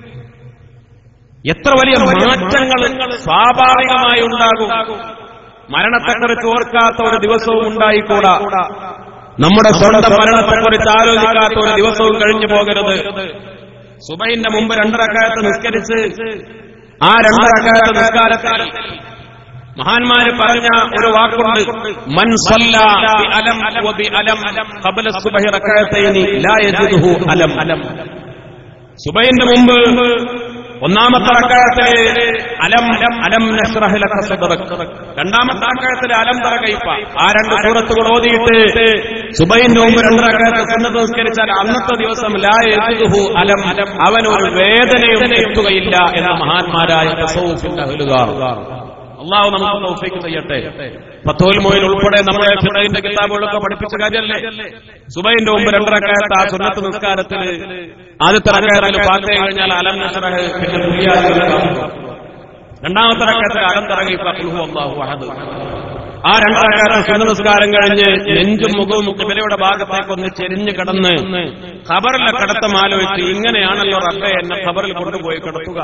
Speaker 3: എത്ര വലിയ മാറ്റങ്ങൾ സ്വാഭാവികമായി ഉണ്ടാകും മരണത്തെക്കുറിച്ച് ഓർക്കാത്ത ഒരു ദിവസവും ഉണ്ടായിക്കൂടാ നമ്മുടെ സ്വന്തം മരണത്തെക്കുറിച്ച് ആലോചിക്കാത്ത ഒരു ദിവസവും കഴിഞ്ഞു പോകരുത് സുബൈന്റെ മുമ്പ് രണ്ടരക്കാലത്ത് നിസ്കരിച്ച് ആ രണ്ടരക്കാലത്ത് നിസ്കാരത്തിൽ മഹാന്മാര് പറഞ്ഞ ഒരു വാക്കുണ്ട് മൻ സല്ല ബി അലം വ ബി അലം ഖബല സുബ്ഹി റകഅത്തൈനി ലാ യജിദുഹു അലം അലം സുബൈന്റെ മുമ്പ് ഒന്നാമത്തെ റക്കായത്തില് അലം അലം നഷ്റഹ് ലക സദ്റക് രണ്ടാമത്തെ റക്കായത്തില് അലം തറ കൈപ്പ ആ രണ്ട് സൂറത്തുകൾ ഓതിയിട്ട് സുബൈന്റെ മുമ്പ് രണ്ട് റക്കായത്ത് സുന്നത്ത് നിസ്കരിച്ചാൽ അന്നത്തെ ദിവസം ലാ യജിദുഹു അലം അവൻ ഒരു വേദനയും എത്തുകയില്ല എന്ന മഹാന്മാരായ തസവ്വുഫിന്റെ അഹ്ലുകാർ അള്ളാഹു നമുക്ക് തൗഫീക്ക് ചെയ്യട്ടെ ഫത്തോൽ മോയിൽ ഉൾപ്പെടെ നമ്മുടെ ഫിഖഹിന്റെ കിതാബുകളൊക്കെ പഠിപ്പിച്ച കാര്യമല്ലേ സുബൈന്റെ മുമ്പ് രണ്ടരക്കാലത്ത് ആ സുന്നത്ത് നിസ്കാരത്തിൽ ആദ്യത്തെ റക്കായത്തിൽ പാത്തേ കഴിഞ്ഞാൽ അലം നസ്റഹ് പിന്നെ പുതിയ രണ്ടാമത്തെ റക്കായത്തിൽ അലം തറകി ഫഖ്ലുഹു അല്ലാഹു അഹദ് ആ രണ്ടരക്കാലത്ത് സുന്ന നിസ്കാരം കഴിഞ്ഞ് നെഞ്ചും മുഖവും കിബിലയുടെ ഭാഗത്തേക്ക് ഒന്ന് ചെരിഞ്ഞ് കിടന്ന് ഖബറിലെ കടത്തം ആലോചിച്ച് ഇങ്ങനെയാണല്ലോ റബ്ബെ എന്നെ ഖബറിൽ കൊണ്ടുപോയി കിടത്തുക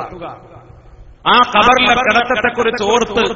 Speaker 3: ആ ഖബറിലെ കിടത്തത്തെക്കുറിച്ച് ഓർത്ത്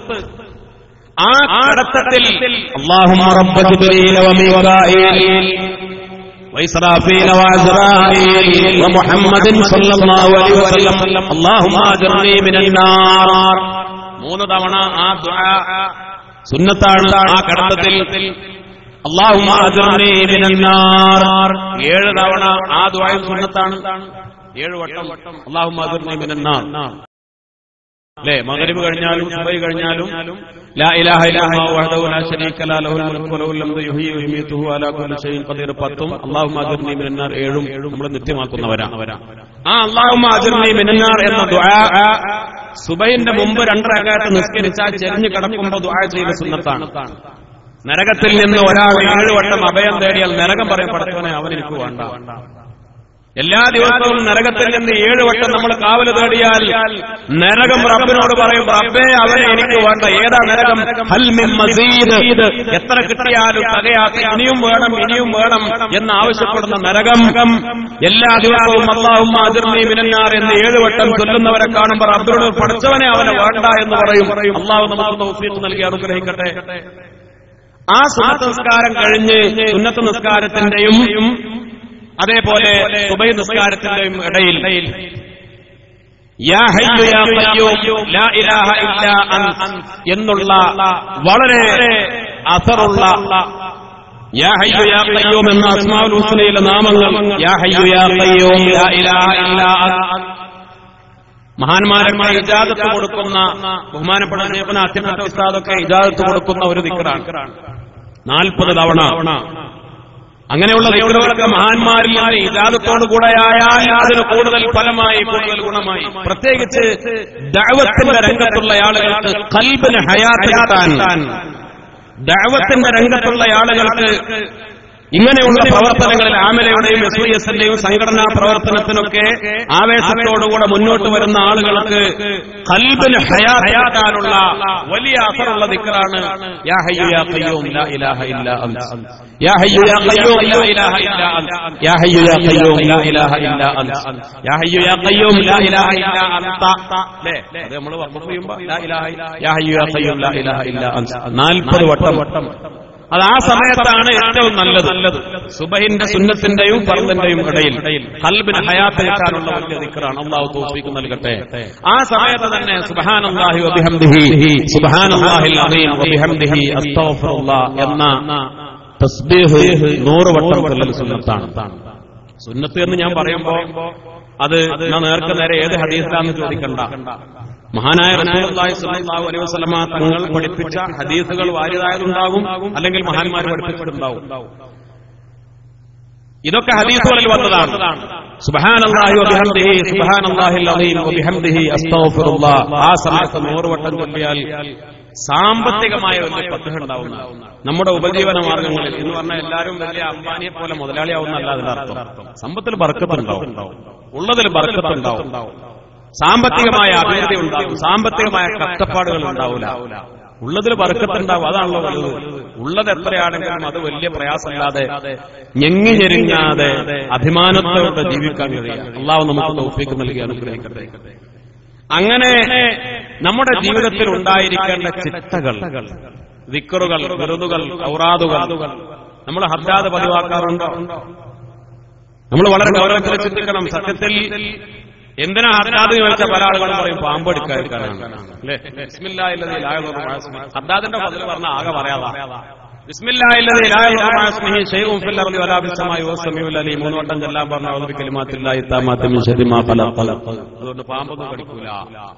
Speaker 3: ആ കിടത്തത്തിൽ اللهم رب جبريل وميكائيل وإسرافيل وعزرائيل ومحمد صلى الله عليه وسلم اللهم أجرني من النار മൂന്ന് തവണ ആ ദുആ സുന്നത്താണ് ആ കടത്തത്തിൽ അള്ളാഹുമ്മ അജ്ർനി മിനൻ നാർ ഏഴ് തവണ ആ ദുആയും സുന്നത്താണ് ഏഴ് വട്ടം അള്ളാഹുമ്മ അജ്ർനി മിനൻ നാർ അല്ലേ മഗ്രിബ് കഴിഞ്ഞാലും സുബൈ കഴിഞ്ഞാലും ലാ ഇലാഹ ഇല്ലല്ലാഹു വഹ്ദഹു ലാ ശരീക ല ലഹുൽ മുൽക്കു വലഹുൽ ഹംദു യുഹ്യി വയുമീതുഹു അലാ കുല്ലി ഷൈഇൻ ഖദീർ പത്തും അല്ലാഹുമ്മ അജ്ർനി മിനൻ നാർ ഏഴും നമ്മൾ നിത്യമാക്കുന്നവരാണ് ആ അല്ലാഹുമ്മ അജ്ർനി മിനൻ നാർ എന്ന ദുആ സുബൈന്റെ മുമ്പ് രണ്ടരക്കാലത്ത് നിസ്കരിച്ചാൽ ചെരിഞ്ഞു കിടക്കുമ്പോൾ ദുആ ചെയ്ത സുന്നത്താണ് നരകത്തിൽ നിന്ന് ഒരാൾ ഏഴ് വട്ടം അഭയം തേടിയാൽ നരകം പറയും പടച്ചവനെ അവൻ എനിക്ക് വേണ്ട എല്ലാ ദിവസവും നരകത്തിൽ നിന്ന് ഏഴ് വട്ടം നമ്മൾ കാവല് തേടിയാൽ നരകം റബ്ബിനോട് പറയും റബ്ബേ അവനെ എനിക്ക് വേണ്ട ഏതാ നരകം ഹൽ മിൻ മസീദ് എത്ര കിട്ടിയാലും തകയാക്കി ഇനിയും വേണം ഇനിയും വേണം എന്ന് ആവശ്യപ്പെടുന്ന നരകം എല്ലാ ദിവസവും അള്ളാഹും അതിർണി മിനന്നാർ എന്ന് ഏഴ് വട്ടം ചൊല്ലുന്നവരെ കാണുമ്പോൾ റബ്ബിനോട് പഠിച്ചവനെ അവനെ വേണ്ട എന്ന് പറയും അള്ളാഹു നമുക്ക് തൗഫീഖ് നൽകി അനുഗ്രഹിക്കട്ടെ ആ സുന്നത്ത് നിസ്കാരം കഴിഞ്ഞ് സുന്നത്ത് നിസ്കാരത്തിന്റെയും അതേപോലെ സുബൈ നിസ്കാരത്തിന്റെയും ഇടയിൽ യാ ഹയ്യു യാ ഖയ്യൂം ലാ ഇലാഹ ഇല്ലാ അൻത എന്നുള്ള വളരെ അസറുള്ള യാ ഹയ്യു യാ ഖയ്യൂം എന്ന അസ്മാഉൽ ഹുസ്നയിലെ നാമങ്ങൾ യാ ഹയ്യു യാ ഖയ്യൂം ലാ ഇലാഹ ഇല്ലാ അൻത മഹാന്മാരന്മാർ ഇജാദത്ത് കൊടുക്കുന്ന ബഹുമാനപ്പെട്ട ഷേഖുന അത്യപ്പെട്ട ഉസ്താദൊക്കെ ഇജാദത്ത് കൊടുക്കുന്ന ഒരു ദിക്കറാണ് നാൽപ്പത് തവണ അങ്ങനെയുള്ള ദിക്കറുകളൊക്കെ മഹാന്മാരിൽ നിന്ന് ഇജാദത്തോടു കൂടെയായാൽ അതിന് കൂടുതൽ ഫലമായി കൂടുതൽ ഗുണമായി പ്രത്യേകിച്ച് ദഅവത്തിന്റെ രംഗത്തുള്ള ആളുകൾക്ക് കൽബിന് ഹയാത്ത് കിട്ടാൻ ദഅവത്തിന്റെ രംഗത്തുള്ള ആളുകൾക്ക് ഇങ്ങനെയുള്ള പ്രവർത്തനങ്ങളിൽ ആമലയുടെയും എസ് ഐ എസിന്റെയും സംഘടനാ പ്രവർത്തനത്തിനൊക്കെ ആവേശത്തോടുകൂടെ മുന്നോട്ട് വരുന്ന ആളുകൾക്ക് കൽബിന് ഹയാത്താനുള്ള വലിയ അസറുള്ള ദിക്കറാണ് യാ ഹയ്യു യാ ഖയ്യൂം ലാ ഇലാഹ ഇല്ലാ അൻത യാ ഹയ്യു യാ ഖയ്യൂം ലാ ഇലാഹ ഇല്ലാ അൻത യാ ഹയ്യു യാ ഖയ്യൂം ലാ ഇലാഹ ഇല്ലാ അൻത യാ ഹയ്യു യാ ഖയ്യൂം ലാ ഇലാഹ ഇല്ലാ അൻത അല്ലേ അത് നമ്മൾ വഖഫ് ചെയ്യുമ്പോൾ ലാ ഇലാഹ യാ ഹയ്യു യാ ഖയ്യൂം ലാ ഇലാഹ ഇല്ലാ അൻത 40 വട്ടം അത് ആ സമയത്താണ് ഏറ്റവും നല്ലത് സുബഹിന്റെ സുന്നത്തിന്റെയും ഫർദിന്റെയും ഇടയിൽ കൽബിന് ഹയാത്ത് കിട്ടാനുള്ള വലിയ ദിക്കറാണ് അള്ളാഹു തോഫീക്ക് നൽകട്ടെ ആ സമയത്ത് തന്നെ സുബ്ഹാനല്ലാഹി വബിഹംദിഹി സുബ്ഹാനല്ലാഹിൽ അസീം വബിഹംദിഹി അസ്തഗ്ഫിറുല്ലാഹ് എന്ന തസ്ബീഹ് നൂറ് വട്ടം ചൊല്ലൽ സുന്നത്താണ് സുന്നത്ത് എന്ന് ഞാൻ പറയുമ്പോ അത് ഞാൻ നേർക്ക് നേരെ ഏത് ഹദീസിലാണെന്ന് ചോദിക്കണ്ട മഹാനായ റസൂലുള്ളാഹി സ്വല്ലല്ലാഹു അലൈഹി വസല്ലമ തങ്ങൾ പഠിപ്പിച്ച ഹദീസുകൾ വാരിയതായതുണ്ടാകും അല്ലെങ്കിൽ മഹാന്മാർ പഠിപ്പിച്ചിട്ടുണ്ടാവും ഇതൊക്കെ ഹദീസുകളിൽ വന്നതാണ് സുബ്ഹാനല്ലാഹി വബിഹംദിഹി സുബ്ഹാനല്ലാഹിൽ അലീം വബിഹംദിഹി അസ്തഗ്ഫിറുല്ലാഹ് ആ സമയത്ത് നൂറ് വട്ടം ചൊല്ലിയാൽ സാമ്പത്തികമായ വലിയ പദ്ധതി ഉണ്ടാവുന്ന നമ്മുടെ ഉപജീവന മാർഗങ്ങളിൽ എന്ന് പറഞ്ഞാൽ എല്ലാവരും വലിയ അംബാനിയെ പോലെ മുതലാളിയാവുന്ന അല്ല അതിന്റെ അർത്ഥം സമ്പത്തിൽ ബർക്കത്തുണ്ടാവും ഉള്ളതിൽ ബർക്കത്തുണ്ടാവും സാമ്പത്തികമായ അഭിവൃദ്ധി ഉണ്ടാവും സാമ്പത്തികമായ കഷ്ടപ്പാടുകൾ ഉണ്ടാവില്ല ഉള്ളതിൽ ബർക്കത്തുണ്ടാവും അതാണല്ലോ വലുത് ഉള്ളത് എത്രയാണെങ്കിലും അത് വലിയ പ്രയാസമില്ലാതെ ഞെങ്ങി ഞെരുങ്ങാതെ അഭിമാനത്തോടെ ജീവിക്കാൻ കഴിയും അള്ളാഹു നമുക്ക് തൗഫീക്ക് നൽകി അനുഗ്രഹിക്കട്ടെ അങ്ങനെ നമ്മുടെ ജീവിതത്തിൽ ഉണ്ടായിരിക്കേണ്ട ചിട്ടകൾ വിക്കറുകൾ വെറുതുകൾ ഔറാദുകൾ നമ്മൾ ഹദ്ദാദ് പതിവാക്കാറുണ്ടോ നമ്മൾ വളരെ ഗൗരവത്തിൽ ചിന്തിക്കണം സത്യത്തിൽ എന്തിനാ ഹദ്ദാദ് ചോദിച്ച പല ആളുകളും പറയും പാമ്പെടുക്കാതിരിക്കാനാണ് അല്ലേ ബിസ്മില്ലാഹില്ലദീ ലാ യദുറു മഅ ഇസ്മിഹി. ഹദ്ദാദിന്റെ ഫضل പറഞ്ഞ ആകെ പറയാതാ ബിസ്മില്ലാഹില്ലദീ ലാ യദുറു മഅ ഇസ്മിഹി ശൈഉൻ ഫിൽ അർളി വലാ ഫിസ് സമാഇ വഹുവ സമീഉൽ അലീം മൂന്ന് വട്ടം ചെല്ലാൻ പറഞ്ഞ ഔദു ബികലിമാത്തില്ലാഹി തമ്മാത്തി മിൻ ശർരി മാ ഖലഖ അതുകൊണ്ട് പാമ്പൊന്നും കടിക്കൂല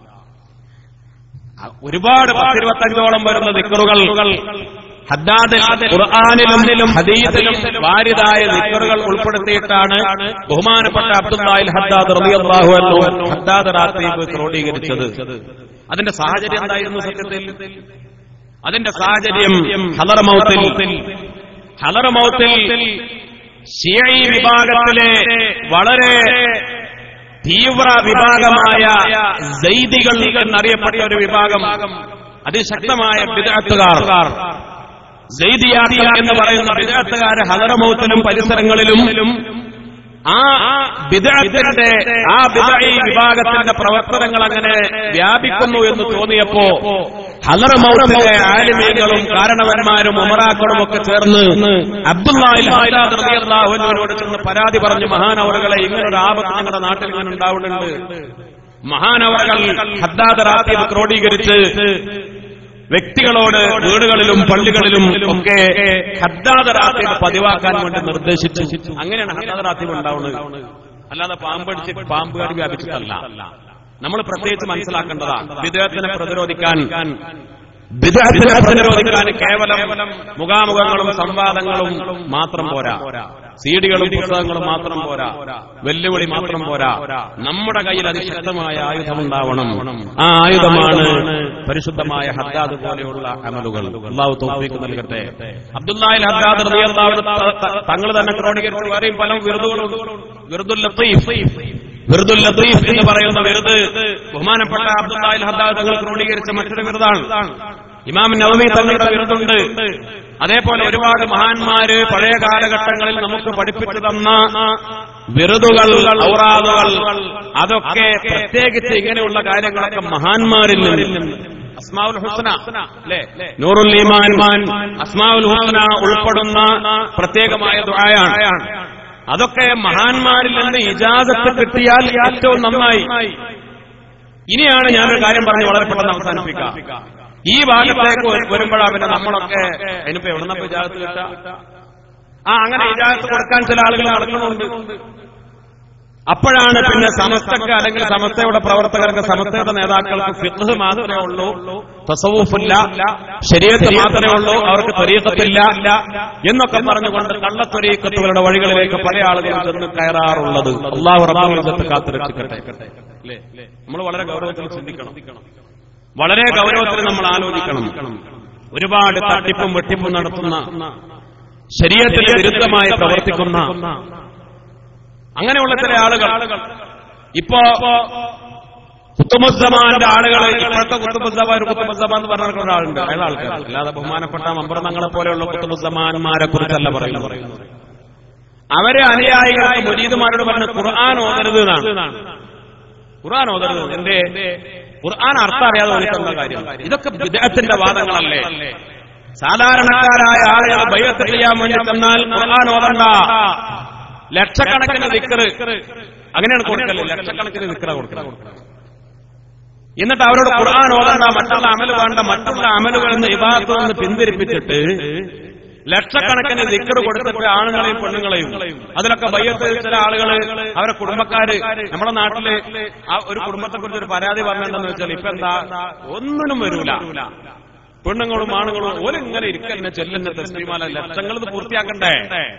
Speaker 3: ഒരുപാട് പത്തിരുപത്തഞ്ചോളം വരുന്ന ദിക്കറുകൾ ഹദ്ദാദിൽ ഖുർആാനിലും ഹദീസിലും വാരിതായ ദിക്കറുകൾ ഉൾപ്പെടുത്തിയിട്ടാണ് ബഹുമാനപ്പെട്ട അബ്ദുല്ലാഹിൽ ഹദ്ദാദ് റളിയല്ലാഹു അൻഹു ഹദ്ദാദ് റാത്തീബ് ക്രോഡീകരിച്ചത് അതിന്റെ സാഹചര്യം എന്തായിരുന്നു സത്യത്തിൽ അതിന്റെ സാഹചര്യം ഹലറമൗത്തിൽ ഹലറമൗത്തിൽ ഷിയഈ വിഭാഗത്തിലെ വളരെ തീവ്ര വിഭാഗമായ ജൈദികൾ എന്നറിയപ്പെട്ട ഒരു വിഭാഗം അതിശക്തമായ വിദഗ്ധക്കാർ ജൈദിയാക്കൾ എന്ന് പറയുന്ന വിദഗ്ധക്കാര് ഹലറമൗത്തിലും പരിസരങ്ങളിലും ആ ബിദഅത്തിന്റെ ആ ബിദഈ വിഭാഗത്തിന്റെ പ്രവർത്തനങ്ങൾ അങ്ങനെ വ്യാപിക്കുന്നു എന്ന് തോന്നിയപ്പോ ഹലറമൗത്തിലെ ആലിമീങ്ങളും കാരണവന്മാരും ഉമറാക്കളും ഒക്കെ ചേർന്ന് അബ്ദുല്ലാഹിൽ ഹൈലാദ് റളിയല്ലാഹു അൻഹുവിനോട് ചെന്ന് പരാതി പറഞ്ഞു മഹാനവറുകളെ ഇങ്ങനൊരു ആപത്ത് ഞങ്ങളുടെ നാട്ടിൽ ഇങ്ങനെ ഉണ്ടാവുന്നുണ്ട് മഹാനവറുകൾ ഹദ്ദാദ് റാത്തീബ് ക്രോഡീകരിച്ച് വ്യക്തികളോട് വീടുകളിലും പള്ളികളിലും ഒക്കെ ഹദ്ദാദ് റാത്തീബ് പതിവാക്കാൻ വേണ്ടി നിർദ്ദേശിച്ചു അങ്ങനെയാണ് ഹദ്ദാദ് റാത്തീബ് ഉണ്ടാവുന്നത് അല്ലാതെ പാമ്പടിച്ച് പാമ്പ് കടി വ്യാപിച്ചിട്ടല്ല നമ്മൾ പ്രത്യേകിച്ച് മനസ്സിലാക്കേണ്ടതാ വിദേഹത്തിനെ പ്രതിരോധിക്കാൻ വിദേഹത്തിനെ പ്രതിരോധിക്കാൻ കേവലം മുഖാമുഖങ്ങളും സംവാദങ്ങളും മാത്രം പോരാ സീഡികളും പുസ്തകങ്ങളും മാത്രം പോരാ വെല്ലുവിളി മാത്രം പോരാ നമ്മുടെ കയ്യിൽ അതിശക്തമായ ആയുധം ഉണ്ടാവണം ആ ആയുധമാണ് പരിശുദ്ധമായ ഹദ്ദാദ് പോലെയുള്ള അമലുകൾ അള്ളാഹു തോഫീക്ക് നൽകട്ടെ അബ്ദുല്ലാഹിൽ ഹദ്ദാദ് റളിയല്ലാഹു അൻഹു തങ്ങൾ തന്നെ ക്രോണികരിച്ച് വേറെയും പല വിറുതുകളുണ്ട് വിറുദുൽ ലത്തീഫ് വിറുദുൽ ലത്തീഫ് എന്ന് പറയുന്ന വിറുത് ബഹുമാനപ്പെട്ട അബ്ദുല്ലാഹിൽ ഹദ്ദാദ് തങ്ങൾ ക്രോഡീകരിച്ച മറ്റൊരു വിറുതാണ് ഇമാം നവമി തങ്ങളുടെ വിരുദ്ധുണ്ട് അതേപോലെ ഒരുപാട് മഹാന്മാര് പഴയ കാലഘട്ടങ്ങളിൽ നമുക്ക് പഠിപ്പിച്ചു തന്ന വിറുതുകൾ ഔറാദുകൾ അതൊക്കെ പ്രത്യേകിച്ച് ഇങ്ങനെയുള്ള കാര്യങ്ങളൊക്കെ മഹാന്മാരിൽ നിന്ന് അസ്മാവുൽ ഹുസ്ന അല്ലേ നൂറുൽ ഈമാൻ അസ്മാവുൽ ഹുസ്ന ഉൾപ്പെടുന്ന പ്രത്യേകമായ ദുആയാണ് അതൊക്കെ മഹാന്മാരിൽ നിന്ന് ഇജാസത്ത് കിട്ടിയാൽ ഏറ്റവും നന്നായി ഇനിയാണ് ഞാനൊരു കാര്യം പറഞ്ഞ് വളരെ പെട്ടെന്ന് അവസാനിപ്പിക്കാം ഈ ഭാഗത്തേക്ക് വരുമ്പോഴാണ് പിന്നെ നമ്മളൊക്കെ അതിനിപ്പോ എവിടുന്നപ്പോ ഇജാസത്ത് കിട്ടുക ആ അങ്ങനെ ഇജാസത്ത് കൊടുക്കാൻ ചില ആളുകൾ നടക്കുന്നുണ്ട് അപ്പോഴാണ് പിന്നെ സമസ്തക്ക് അല്ലെങ്കിൽ സമസ്തയുടെ പ്രവർത്തകർക്ക് സമസ്തയുടെ നേതാക്കൾക്ക് ഫിഖ് മാത്രമേ ഉള്ളൂ തസവൂഫില്ല ശരീരത്ത് മാത്രമേ ഉള്ളൂ അവർക്ക് ത്വരീക്കത്തില്ല എന്നൊക്കെ പറഞ്ഞുകൊണ്ട് കള്ളത്വരീക്കത്തുകളുടെ വഴികളിലേക്ക് പല ആളുകളും ചെന്ന് കയറാറുള്ളത് അള്ളാഹു റബ്ബാഹുലത്ത് കാത്തുരക്ഷിക്കട്ടെ അല്ലേ നമ്മൾ വളരെ ഗൗരവത്തിൽ ചിന്തിക്കണം വളരെ ഗൗരവത്തിൽ നമ്മൾ ആലോചിക്കണം ഒരുപാട് തട്ടിപ്പും വെട്ടിപ്പും നടത്തുന്ന ശരീരത്തിന് വിരുദ്ധമായി പ്രവർത്തിക്കുന്ന അങ്ങനെയുള്ള ചില ആളുകൾ ഇപ്പോ കുത്തുമുസ്സമാന്റെ ആളുകൾ ഇപ്പോഴത്തെ കുത്തുമുസ്സമ ഒരു കുത്തുമുസ്സമ എന്ന് പറഞ്ഞ ഒരാളുണ്ട് അയാൾ ആൾക്കാർ അല്ലാതെ ബഹുമാനപ്പെട്ട മമ്പറന്നങ്ങളെ പോലെയുള്ള കുത്തുമുസ്സമാന്മാരെ കുറിച്ചല്ല പറയുന്നത് അവരെ അനുയായികൾക്ക് മുരീദുമാരോട് പറഞ്ഞ ഖുർആൻ ഓതരുത് എന്നാണ് ഖുർആൻ ഓതരുത് എന്റെ ഖുർആൻ അർത്ഥം അറിയാതെ ഓടിക്കുന്ന കാര്യം ഇതൊക്കെ വിദേഹത്തിന്റെ വാദങ്ങളല്ലേ സാധാരണക്കാരായ ആളുകൾ ബയ്യത്ത് ചെയ്യാൻ വേണ്ടി തന്നാൽ ഖുർആൻ ഓതണ്ട ലക്ഷക്കണക്കിന് ദിക്കറ് അങ്ങനെയാണ് കൊടുക്കല് ലക്ഷക്കണക്കിന് ദിക്കറ കൊടുക്കണം എന്നിട്ട് അവരോട് ഖുർആൻ ഓതണ്ട മറ്റുള്ള അമല് വേണ്ട മറ്റുള്ള അമലുകളിൽ നിന്ന് വിഭാഗത്തിൽ നിന്ന് പിന്തിരിപ്പിച്ചിട്ട് ലക്ഷക്കണക്കിന് ദിക്കർ കൊടുത്തിട്ട് ആണുങ്ങളെയും പെണ്ണുങ്ങളെയും അതിലൊക്കെ ബയ്യത്ത് ചില ആളുകൾ അവരെ കുടുംബക്കാര് നമ്മുടെ നാട്ടില് ആ ഒരു കുടുംബത്തെ കുറിച്ച് ഒരു പരാതി പറഞ്ഞെന്താന്ന് വെച്ചാൽ ഇപ്പൊ എന്താ ഒന്നിനും വരൂല പെണ്ണുങ്ങളും ആണുങ്ങളും ഓലിങ്ങനെ ഇരിക്കലിനെ ചെല്ലുന്ന തസ്ലിമാല ലക്ഷങ്ങൾ ഇത് പൂർത്തിയാക്കണ്ടേ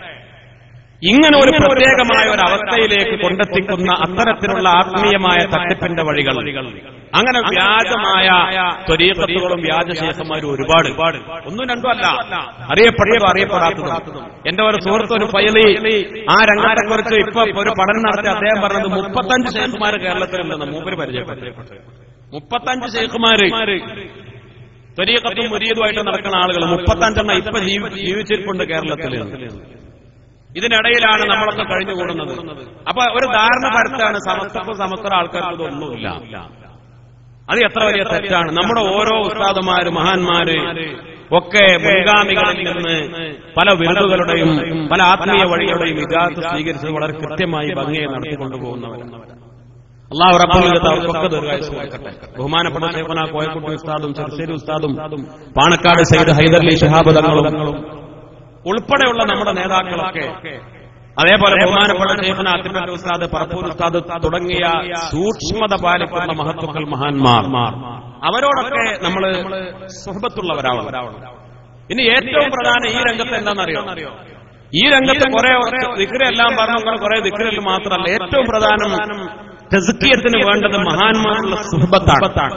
Speaker 3: ഇങ്ങനെ ഒരു പ്രത്യേകമായ ഒരു അവസ്ഥയിലേക്ക് കൊണ്ടെത്തിക്കുന്ന അത്തരത്തിലുള്ള ആത്മീയമായ തട്ടിപ്പിന്റെ വഴികൾ അങ്ങനെ വ്യാജമായ ത്വരീകത്തുകളും വ്യാജശേഷന്മാരും ഒരുപാട് ഒന്നും രണ്ടും അല്ല അറിയപ്പെട്ടതും അറിയപ്പെടാത്തതും എന്റെ ഒരു സുഹൃത്ത് ഒരു ഫയലി ആ രംഗത്തെ കുറിച്ച് ഇപ്പൊ ഒരു പഠനം നടത്തി അദ്ദേഹം പറഞ്ഞത് മുപ്പത്തഞ്ച് ശേഖുമാര് കേരളത്തിലുണ്ടെന്ന് മൂപ്പര് പരിചയപ്പെട്ടു മുപ്പത്തഞ്ച് ശേഖുമാര് ത്വരീകത്തും മുരീതുമായിട്ട് നടക്കുന്ന ആളുകൾ മുപ്പത്തഞ്ചെണ്ണം ഇപ്പൊ ജീവി- ജീവിച്ചിരിപ്പുണ്ട് കേരളത്തിൽ ഇതിനിടയിലാണ് നമ്മളൊക്കെ കഴിഞ്ഞുകൂടുന്നത് അപ്പൊ ഒരു ധാരണ പരത്താണ് സമസ്തക്കും സമസ്ത ആൾക്കാർക്ക് ഇതൊന്നുമില്ല അത് എത്ര വലിയ തെറ്റാണ് നമ്മുടെ ഓരോ ഉസ്താദുമാര് മഹാന്മാര് ഒക്കെ മുൻഗാമികളിൽ നിന്ന് പല വിരുദുകളുടെയും പല ആത്മീയ വഴികളുടെയും വിജാത്ത് സ്വീകരിച്ചത് വളരെ കൃത്യമായി ഭംഗിയെ നടത്തിക്കൊണ്ടുപോകുന്നവരാണ് അള്ളാഹു റബ്ബുൽ ഇജ്ജത്ത് അവർക്കൊക്കെ ദീർഘായുസ് കൊടുക്കട്ടെ ബഹുമാനപ്പെട്ട ശേഖന കോയക്കുട്ടി ഉസ്താദും ചെറുശ്ശേരി ഉസ്താദും പാണക്കാട് സയ്യിദ് ഹൈദർലി ശിഹാബ് തങ്ങളും ഉൾപ്പെടെയുള്ള നമ്മുടെ നേതാക്കളൊക്കെ അതേപോലെ ബഹുമാനപ്പെട്ട ശേഖന അത്തിപ്പറ്റ ഉസ്താദ് പറപ്പൂർ ഉസ്താദ് തുടങ്ങിയ സൂക്ഷ്മത പാലിക്കുന്ന മഹത്വക്കൾ മഹാന്മാർ അവരോടൊക്കെ നമ്മൾ സുഹബത്തുള്ളവരാവണം ഇനി ഏറ്റവും പ്രധാനം ഈ രംഗത്ത് എന്താണെന്നറിയോ ഈ രംഗത്ത് കുറെ ദിക്കരെല്ലാം പറഞ്ഞു കുറെ ദിക്കറിൽ മാത്രമല്ല ഏറ്റവും പ്രധാനം തെസുക്കിയത്തിന് വേണ്ടത് മഹാന്മാരുള്ള സുഹബത്താണ്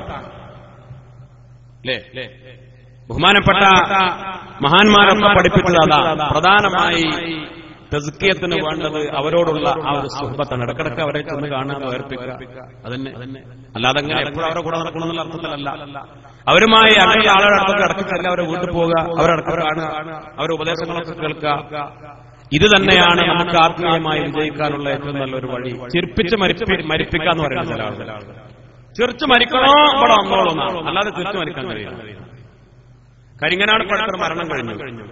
Speaker 3: അല്ലേ ബഹുമാനപ്പെട്ട മഹാന്മാരൊക്കെ പഠിപ്പിച്ചത് അതാ പ്രധാനമായി തെസുക്കിയത്തിന് വേണ്ടത് അവരോടുള്ള ആ ഒരു സുഹബത്താണ് ഇടക്കിടക്ക് അവരെ ചെന്ന് കാണാൻ വേർപ്പിക്കുക അതന്നെ അല്ലാതെ അങ്ങനെ എപ്പോഴും അവരെ കൂടെ നടക്കണമെന്നുള്ള അർത്ഥത്തിലല്ല അവരുമായി അങ്ങനെ ആളുടെ അടുത്തൊക്കെ ഇടയ്ക്ക് ചെല്ലുക അവരെ വീട്ടിൽ പോവുക അവരടക്കം കാണുക അവരുടെ ഉപദേശങ്ങളൊക്കെ കേൾക്കുക ഇത് തന്നെയാണ് നമുക്ക് ആത്മീയമായി വിജയിക്കാനുള്ള ഏറ്റവും നല്ലൊരു വഴി ചിരിപ്പിച്ച് മരിപ്പി മരിപ്പിക്കാന്ന് പറയുന്നത് ചില ആളുകൾ ചിരിച്ച് മരിക്കണോ ഇവിടെ വന്നോളൂ എന്നാണ്. അല്ലാതെ ചിരിച്ച് മരിക്കാൻ കഴിയില്ല കരിങ്ങനാട് പടുത്തർ മരണം കഴിഞ്ഞു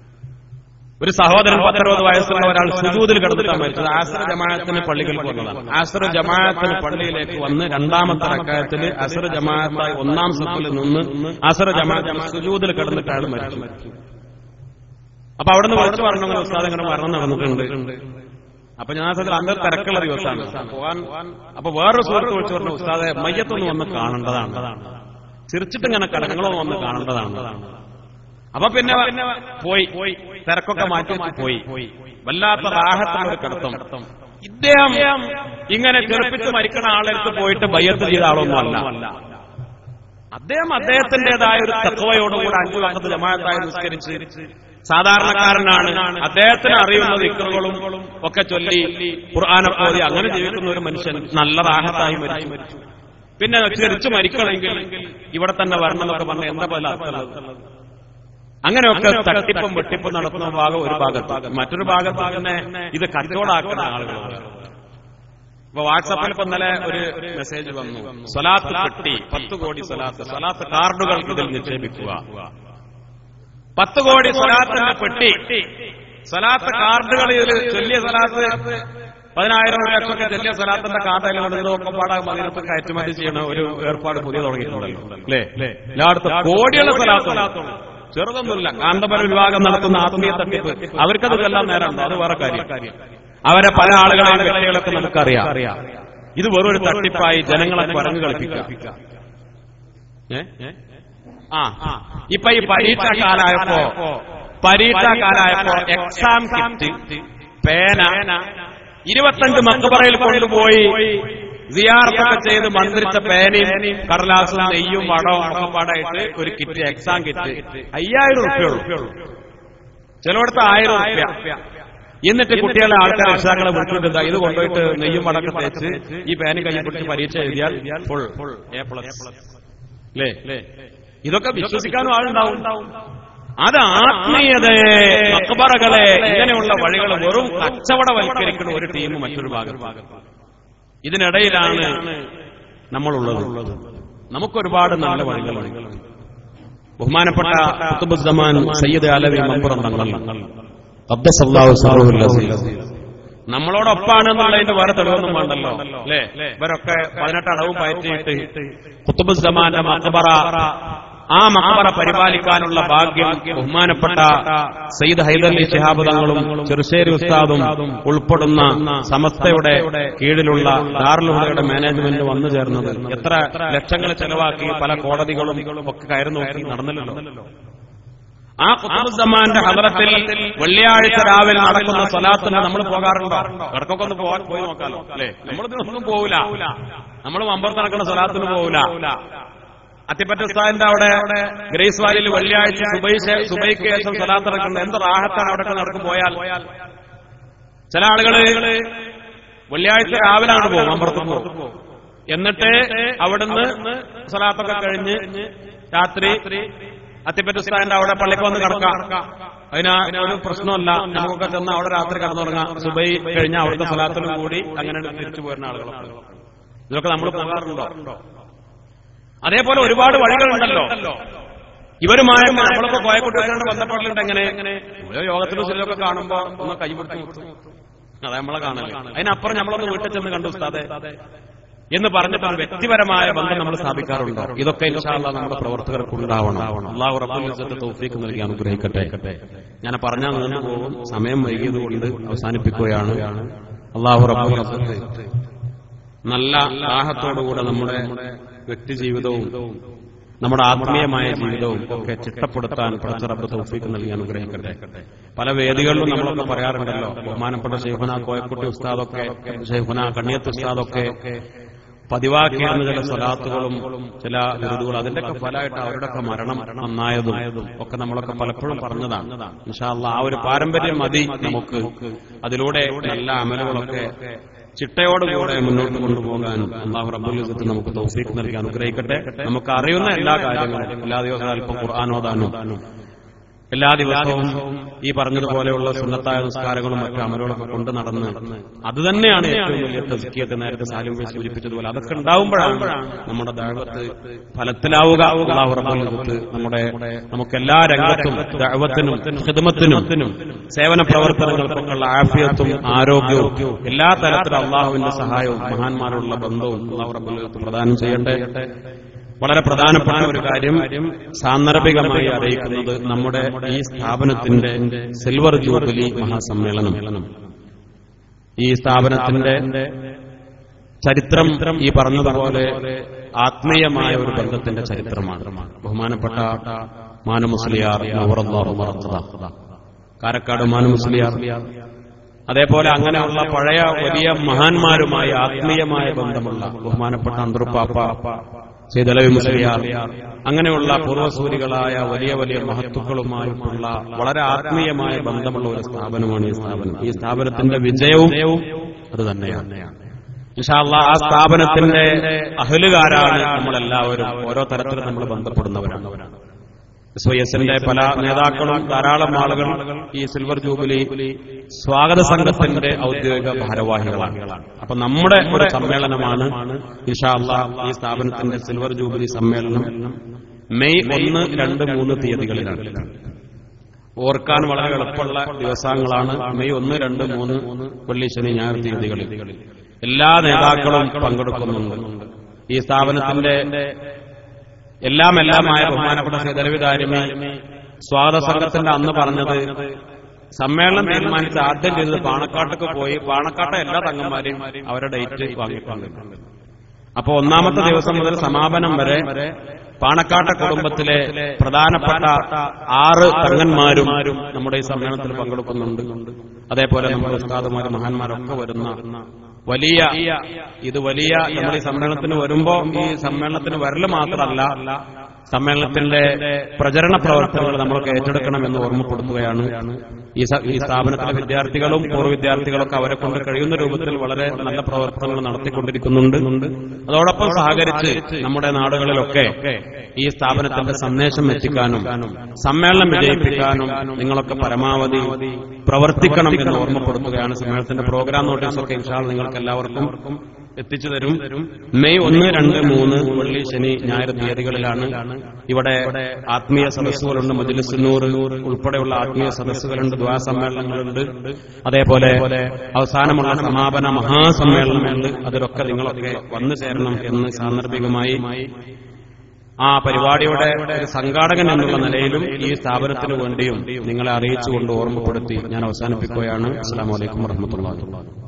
Speaker 3: ഒരു സഹോദരൻ പത്തറുപത് വയസ്സുള്ള ഒരാൾ സുജൂതിൽ കിടന്നിട്ടാണ് മരിച്ചത് ആസർ ജമാഅത്തിന് പള്ളികൾ വന്നതാണ് ആസർ ജമാഅത്തിന് പള്ളിയിലേക്ക് വന്ന് രണ്ടാമത്തെ റക്കായത്തിൽ അസർ ജമാഅത്തായി ഒന്നാം സഫിൽ നിന്ന് അസർ ജമാഅത്ത് സുജൂതിൽ കിടന്നിട്ടാണ് മരിച്ചത് അപ്പൊ അവിടെ നിന്ന് വിളിച്ചു പറഞ്ഞു അങ്ങനെ ഉസ്താദ് ഇങ്ങനെ മരണം നടന്നിട്ടുണ്ട് അപ്പൊ ഞാൻ സത്യത്തിൽ അന്ന് തിരക്കുള്ള ദിവസമാണ് പോകാൻ അപ്പൊ വേറൊരു സുഹൃത്ത് വിളിച്ചു പറഞ്ഞു ഉസ്താദെ മയ്യത്തൊന്ന് വന്ന് കാണേണ്ടതാണ് ചിരിച്ചിട്ട് ഇങ്ങനെ കടങ്ങളോ വന്ന് കാണേണ്ടതാണ് അപ്പൊ പിന്നെ പോയി തിരക്കൊക്കെ മാറ്റി വെച്ച് പോയി വല്ലാത്ത റാഹത്തുള്ള ഒരു കിടത്തം ഇദ്ദേഹം ഇങ്ങനെ ചെറുപ്പിച്ച് മരിക്കണ ആളെടുത്ത് പോയിട്ട് ബയ്യത്ത് ചെയ്ത ആളൊന്നും അല്ല അദ്ദേഹം അദ്ദേഹത്തിന്റേതായ ഒരു തത്വയോടുകൂടി അഞ്ചു വർഷത്ത് ജമാഅത്തായി നിസ്കരിച്ച് സാധാരണക്കാരനാണ് അദ്ദേഹത്തിന് അറിയുന്നത് ഇക്കറുകളും ഒക്കെ ചൊല്ലി ഖുർആാനെ ഓതി അങ്ങനെ ജീവിക്കുന്ന ഒരു മനുഷ്യൻ നല്ല റാഹത്തായി മരിച്ചു പിന്നെ ചിരിച്ചു മരിക്കണമെങ്കിൽ ഇവിടെ തന്നെ വരണം എന്നൊക്കെ പറഞ്ഞ എന്താ പോലെ അർത്ഥമുള്ളത് അങ്ങനെയൊക്കെ തട്ടിപ്പും വെട്ടിപ്പും നടത്തുന്ന ഭാഗം ഒരു ഭാഗത്ത് മറ്റൊരു ഭാഗത്ത് തന്നെ ഇത് കച്ചവടാക്കുന്ന ആളുകളാണ് ഇപ്പൊ വാട്സാപ്പിൽ ഇപ്പൊ ഇന്നലെ ഒരു മെസ്സേജ് വന്നു സ്വലാത്ത് പെട്ടി പത്ത് കോടി സ്വലാത്ത് സ്വലാത്ത് കാർഡുകൾ ഇതിൽ നിക്ഷേപിക്കുക പത്ത് കോടി സ്വലാത്തിന്റെ പെട്ടി സ്വലാത്ത് കാർഡുകൾ ഇതിൽ ചൊല്ലിയ സ്വലാത്ത് പതിനായിരം രൂപയൊക്കെ ചെല്ലിയ സ്വലാത്തിന്റെ കാർഡിൽ ഇതൊക്കെ പാടാൻ മതിനൊക്കെ കയറ്റുമതി ചെയ്യുന്ന ഒരു ഏർപ്പാട് പുതിയ തുടങ്ങിയിട്ടുണ്ടല്ലോ അല്ലേ എല്ലായിടത്തും കോടിയുള്ള സ്വലാത്ത് ചെറുതൊന്നുമില്ല കാന്തപര വിഭാഗം നടത്തുന്ന ആത്മീയ തട്ടിപ്പ് അവർക്കതെല്ലാം നേരമുണ്ടോ അത് വേറെ കാര്യം അവരെ പല ആളുകളെയും വ്യക്തികളൊക്കെ നമുക്കറിയാം ഇത് വെറും ഒരു തട്ടിപ്പായി ജനങ്ങളെ പറഞ്ഞു കളിപ്പിക്കുക ഏ? ആ ഇപ്പൊ ഈ പരീക്ഷ കാലായപ്പോ പരീക്ഷ കാലായപ്പോ എക്സാം കിറ്റ് പേന ഇരുപത്തഞ്ച് മക്കബറയിൽ കൊണ്ടുപോയി സിയാർത്തൊക്കെ ചെയ്ത് മന്ത്രിച്ച പേനയും കടലാസും നെയ്യും വടവും ഒക്കെ പാടായിട്ട് ഒരു കിറ്റ് എക്സാം കിറ്റ് അയ്യായിരം റുപ്യുള്ളൂ ചിലയിടത്ത് ആയിരം റുപ്യ എന്നിട്ട് കുട്ടികളെ ആൾക്കാർ രക്ഷിതാക്കളെ വിളിച്ചിട്ട് ഇത് കൊണ്ടുപോയിട്ട് നെയ്യും വടക്കം തേച്ച് ഈ പേനും കയ്യിൽ പിടിച്ച് പരീക്ഷ എഴുതിയാൽ ഫുൾ എ പ്ലസ് അല്ലേ ഇതൊക്കെ വിശ്വസിക്കാനും ആളുണ്ടാവും അത് ആത്മീയതയെ മക്ബറകളെ ഇങ്ങനെയുള്ള വഴികൾ വെറും കച്ചവടവൽക്കരിക്കുന്ന ഒരു ടീം മറ്റൊരു ഭാഗം ഇതിനിടയിലാണ് നമ്മളുള്ളത് നമുക്കൊരുപാട് നല്ല വഴികളുണ്ട് ബഹുമാനപ്പെട്ട കുത്തുബുദ്ദമാൻ സയ്യിദ് അലവി മമ്പുറം തങ്ങൾ ഖദ്ദസല്ലാഹു സറഹുൽ അസീസ് നമ്മളോടൊപ്പാണ് എന്നുള്ളതിന്റെ വേറെ തെളിവൊന്നും വേണ്ടല്ലോ അല്ലേ ഇവരൊക്കെ പതിനെട്ട് അടവും പയറ്റിയിട്ട് കുത്തുബുസ്സമാന്റെ മക്കബറ ആ മക്കബറ പരിപാലിക്കാനുള്ള ഭാഗ്യം ബഹുമാനപ്പെട്ട സയ്യിദ് ഹൈദർലി ശിഹാബ് തങ്ങളും ചെറുശ്ശേരി ഉസ്താദും ഉൾപ്പെടുന്ന സമസ്തയുടെ കീഴിലുള്ള ദാറുൽഹുദയുടെ മാനേജ്മെന്റ് വന്നു ചേർന്നത് എത്ര ലക്ഷങ്ങൾ ചെലവാക്കി പല കോടതികളും ഒക്കെ കയറി നോക്കി നടന്നില്ലല്ലോ ആ കുത്തുബുസമാന്റെ ഹദറത്തിൽ വെള്ളിയാഴ്ച രാവിലെ നടക്കുന്ന സ്വലാത്തിന് നമ്മൾ പോകാറുണ്ടോ ഇടക്കൊക്കെ ഒന്ന് പോകാൻ പോയി നോക്കാലോ അല്ലേ നമ്മളിതിനൊന്നും പോവില്ല നമ്മൾ മമ്പർത്ത് നടക്കുന്ന സ്വലാത്തിന് പോവില്ല അത്തിപ്പറ്റ ഉസ്താദിന്റെ അവിടെ ഗ്രേസ് വാലിയിൽ വെള്ളിയാഴ്ച സുബൈ ശേ- സുബൈക്ക് ശേഷം സ്വലാത്ത് നടക്കുന്നത് എന്ത് റാഹത്താണ് അവിടെ നടക്കും പോയാൽ ചില ആളുകള് വെള്ളിയാഴ്ച രാവിലെ അങ്ങോട്ട് പോകും മമ്പർത്ത് പോകും എന്നിട്ട് അവിടുന്ന് സ്വലാത്തൊക്കെ കഴിഞ്ഞ് രാത്രി അത്തിപ്പറ്റ ഉസ്താദിന്റെ അവിടെ പള്ളിക്ക് വന്ന് കിടക്കാം അതിന് ഒരു പ്രശ്നമല്ല നമുക്കൊക്കെ ചെന്ന് അവിടെ രാത്രി കിടന്നുറങ്ങാം സുബൈ കഴിഞ്ഞ അവിടുത്തെ സ്ഥലത്തിലും കൂടി അങ്ങനെ തിരിച്ചു പോരുന്ന ആളുകളൊക്കെ ഇതൊക്കെ നമ്മൾ പോകാറുണ്ടോ അതേപോലെ ഒരുപാട് വഴികളുണ്ടല്ലോ ഇവരുമായ നമ്മളിപ്പോ കോയക്കുട്ടികളുടെ ബന്ധപ്പെടലുണ്ട് എങ്ങനെ ഓരോ യോഗത്തിലും ചിലരൊക്കെ കാണുമ്പോ ഒന്ന് കൈപിടിച്ച് മുട്ടും അതെ നമ്മളെ കാണല്ലേ അതിനപ്പുറം നമ്മളൊന്ന് വീട്ടിൽ ചെന്ന് കണ്ടു ഉസ്താദെ എന്ന് പറഞ്ഞിട്ട് ഒരു വ്യക്തിപരമായ ബന്ധം നമ്മൾ സ്ഥാപിക്കാറുണ്ടോ ഇതൊക്കെ ഇൻഷാല്ല നമ്മുടെ പ്രവർത്തകർക്ക് ഉണ്ടാവണം അള്ളാഹു റബ്ബുൽ ഇസ്സത്ത് തൗഫീഖ് നൽകി അനുഗ്രഹിക്കട്ടെ ഞാൻ പറഞ്ഞാൽ നിന്ന് പോകും സമയം വൈകിയതുകൊണ്ട് അവസാനിപ്പിക്കുകയാണ് അള്ളാഹു റബ്ബുൽ ഇസ്സത്ത് നല്ല ദാഹത്തോടുകൂടെ നമ്മുടെ വ്യക്തി ജീവിതവും നമ്മുടെ ആത്മീയമായ ജീവിതവും ഒക്കെ ചിട്ടപ്പെടുത്താൻ പടച്ച റബ്ബ് തൗഫീഖ് നൽകി അനുഗ്രഹിക്കട്ടെ പല വേദികളിലും നമ്മളൊക്കെ പറയാറുണ്ടല്ലോ ബഹുമാനപ്പെട്ട ഷെയ്ഖുന കോയക്കുട്ടി ഉസ്താദൊക്കെ ഷെയ്ഖുന കണ്ണിയത്ത് ഉസ്താദൊക്കെ പതിവാക്കിയിരുന്ന ചില സ്വലാത്തുകളും ചില വിരുദുകളും അതിന്റെയൊക്കെ ഫലമായിട്ട് അവരുടെയൊക്കെ മരണം നന്നായതും ഒക്കെ നമ്മളൊക്കെ പലപ്പോഴും പറഞ്ഞതാണ് ഇൻഷാല്ല ആ ഒരു പാരമ്പര്യം മതി നമുക്ക് അതിലൂടെ നല്ല അമലുകളൊക്കെ ചിട്ടയോടുകൂടെ മുന്നോട്ട് കൊണ്ടുപോകാൻ അള്ളാഹു റബ്ബുൽ ഇസ്സത്ത് നമുക്ക് തൗഫീഖ് നൽകി അനുഗ്രഹിക്കട്ടെ നമുക്ക് അറിയുന്ന എല്ലാ കാര്യങ്ങളും എല്ലാ ദിവസവും അല്പം ഖുർആാനോദാനും എല്ലാ ദിവസവും ഈ പറഞ്ഞതുപോലെയുള്ള സുന്നത്തായ നിസ്കാരങ്ങളും മറ്റു അമലുകളൊക്കെ കൊണ്ട് നടന്ന് അത് തന്നെയാണ് ഏറ്റവും വലിയ തസ്കിയത്ത് നേരത്തെ സാലിം ഭായി സൂചിപ്പിച്ചതുപോലെ അതൊക്കെ ഉണ്ടാവുമ്പോഴാണ് നമ്മുടെ ദൈവത്ത് ഫലത്തിലാവുക അള്ളാഹു റബ്ബുൽ ഇസ്സത്ത് നമ്മുടെ നമുക്ക് എല്ലാ രംഗത്തും ദൈവത്തിനും ഹിദമത്തിനും സേവന പ്രവർത്തനങ്ങൾക്കൊക്കെയുള്ള ആഫിയത്തും ആരോഗ്യവും എല്ലാ തരത്തിലും അള്ളാഹുവിന്റെ സഹായവും മഹാന്മാരോടുള്ള ബന്ധവും അള്ളാഹു റബ്ബുൽ ഇസ്സത്ത് പ്രദാനം ചെയ്യട്ടെ വളരെ പ്രധാനപ്പെട്ട ഒരു കാര്യം സാന്ദർഭികമായി അറിയിക്കുന്നത് നമ്മുടെ ഈ സ്ഥാപനത്തിന്റെ സിൽവർ ജൂബിലി മഹാസമ്മേളനം ഈ സ്ഥാപനത്തിന്റെ ചരിത്രം ഈ പറഞ്ഞതുപോലെ ആത്മീയമായ ഒരു ബന്ധത്തിന്റെ ചരിത്രമാണ് ബഹുമാനപ്പെട്ട മാനുമുസ്ലിയാർ നവറല്ലാഹു മറത്തത കാരക്കാട് മാനുമുസ്ലിയാർ അതേപോലെ അങ്ങനെയുള്ള പഴയ വലിയ മഹാന്മാരുമായി ആത്മീയമായ ബന്ധമുള്ള ബഹുമാനപ്പെട്ട അന്തറുപ്പാപ്പ സൈദലവി മുസ്ലിയാർ അങ്ങനെയുള്ള പൂർവ്വസൂരികളായ വലിയ വലിയ മഹത്തുക്കളുമായിട്ടുള്ള വളരെ ആത്മീയമായ ബന്ധമുള്ള ഒരു സ്ഥാപനമാണ് ഈ സ്ഥാപനം ഈ സ്ഥാപനത്തിന്റെ വിജയവും അത് തന്നെയാണ് ഇൻഷാല്ല ആ സ്ഥാപനത്തിന്റെ അഹലുകാരാണ് നമ്മളെല്ലാവരും ഓരോ തരത്തിലും നമ്മൾ ബന്ധപ്പെടുന്നവരാണ് എസ് വൈ എസിന്റെ പല നേതാക്കളും ധാരാളം ആളുകൾ ഈ സിൽവർ ജൂബിലി സ്വാഗത സംഘത്തിന്റെ ഔദ്യോഗിക ഭാരവാഹികളാണ് അപ്പൊ നമ്മുടെ ഒരു സമ്മേളനമാണ് ഇൻഷാല്ല ഈ സ്ഥാപനത്തിന്റെ സിൽവർ ജൂബിലി സമ്മേളനം മെയ് ഒന്ന് രണ്ട് മൂന്ന് തീയതികളിലാണ് ഓർക്കാൻ വളരെ എളുപ്പമുള്ള ദിവസങ്ങളാണ് മെയ് ഒന്ന് രണ്ട് മൂന്ന് വെള്ളി ശനി ഞായർ തീയതികളിൽ എല്ലാ നേതാക്കളും പങ്കെടുക്കുന്നുണ്ട് ഈ സ്ഥാപനത്തിന്റെ എല്ലാം എല്ലാമായ ബഹുമാനപ്പെട്ട സേതരവിതാരിമി സ്വാഗത സംഘത്തിന്റെ അന്ന് പറഞ്ഞത് സമ്മേളനം തീരുമാനിച്ച് ആദ്യം ചെയ്തത് പാണക്കാട്ടൊക്കെ പോയി പാണക്കാട്ടെ എല്ലാ തങ്ങന്മാരെയും അവരുടെ ഡേറ്റ് വാങ്ങിയിട്ടുണ്ട് അപ്പൊ ഒന്നാമത്തെ ദിവസം മുതൽ സമാപനം വരെ പാണക്കാട്ട കുടുംബത്തിലെ പ്രധാനപ്പെട്ട ആറ് തങ്ങന്മാരും നമ്മുടെ ഈ സമ്മേളനത്തിൽ പങ്കെടുക്കുന്നുണ്ട് അതേപോലെ നമ്മുടെ ഉസ്താദുമാരും മഹാന്മാരൊക്കെ വരുന്ന വലിയ ഇത് വലിയ നമ്മൾ ഈ സമ്മേളനത്തിന് വരുമ്പോ ഈ സമ്മേളനത്തിന് വരല് മാത്രമല്ല സമ്മേളനത്തിന്റെ പ്രചരണ പ്രവർത്തനങ്ങൾ നമ്മളൊക്കെ ഏറ്റെടുക്കണം എന്ന് ഓർമ്മപ്പെടുത്തുകയാണ് ഈ സ- ഈ സ്ഥാപനത്തിലെ വിദ്യാർത്ഥികളും പൂർവ്വ വിദ്യാർത്ഥികളൊക്കെ അവരെ കൊണ്ട് കഴിയുന്ന രൂപത്തിൽ വളരെ നല്ല പ്രവർത്തനങ്ങൾ നടത്തിക്കൊണ്ടിരിക്കുന്നുണ്ട് അതോടൊപ്പം സഹകരിച്ച് നമ്മുടെ നാടുകളിലൊക്കെ ഈ സ്ഥാപനത്തിന്റെ സന്ദേശം എത്തിക്കാനും സമ്മേളനം വിജയിപ്പിക്കാനും നിങ്ങളൊക്കെ പരമാവധി പ്രവർത്തിക്കണം എന്ന് ഓർമ്മപ്പെടുത്തുകയാണ് സമ്മേളനത്തിന്റെ പ്രോഗ്രാം നോട്ടീസൊക്കെ ഇൻഷാൽ നിങ്ങൾക്ക് എല്ലാവർക്കും എത്തിച്ചു തരും മെയ് ഒന്ന് രണ്ട് മൂന്ന് വെള്ളി ശനി ഞായർ തീയതികളിലാണ് ഇവിടെ ആത്മീയ സദസ്സുകളുണ്ട് മജുലിസുന്നൂർ ഉൾപ്പെടെയുള്ള ആത്മീയ സദസ്സുകളുണ്ട് ദ്വാ സമ്മേളനങ്ങളുണ്ട് അതേപോലെ അവസാനമുള്ള സമാപന മഹാസമ്മേളനമുണ്ട് അതിലൊക്കെ നിങ്ങളൊക്കെ വന്നു ചേരണം എന്ന് സാന്ദർഭികമായി ആ പരിപാടിയുടെ ഒരു സംഘാടകൻ എന്നുള്ള നിലയിലും ഈ സ്ഥാപനത്തിന് വേണ്ടിയും നിങ്ങളെ അറിയിച്ചുകൊണ്ട് ഓർമ്മപ്പെടുത്തി ഞാൻ അവസാനിപ്പിക്കുകയാണ് അസ്സാം വലൈക്കും വർഹമത്തുള്ള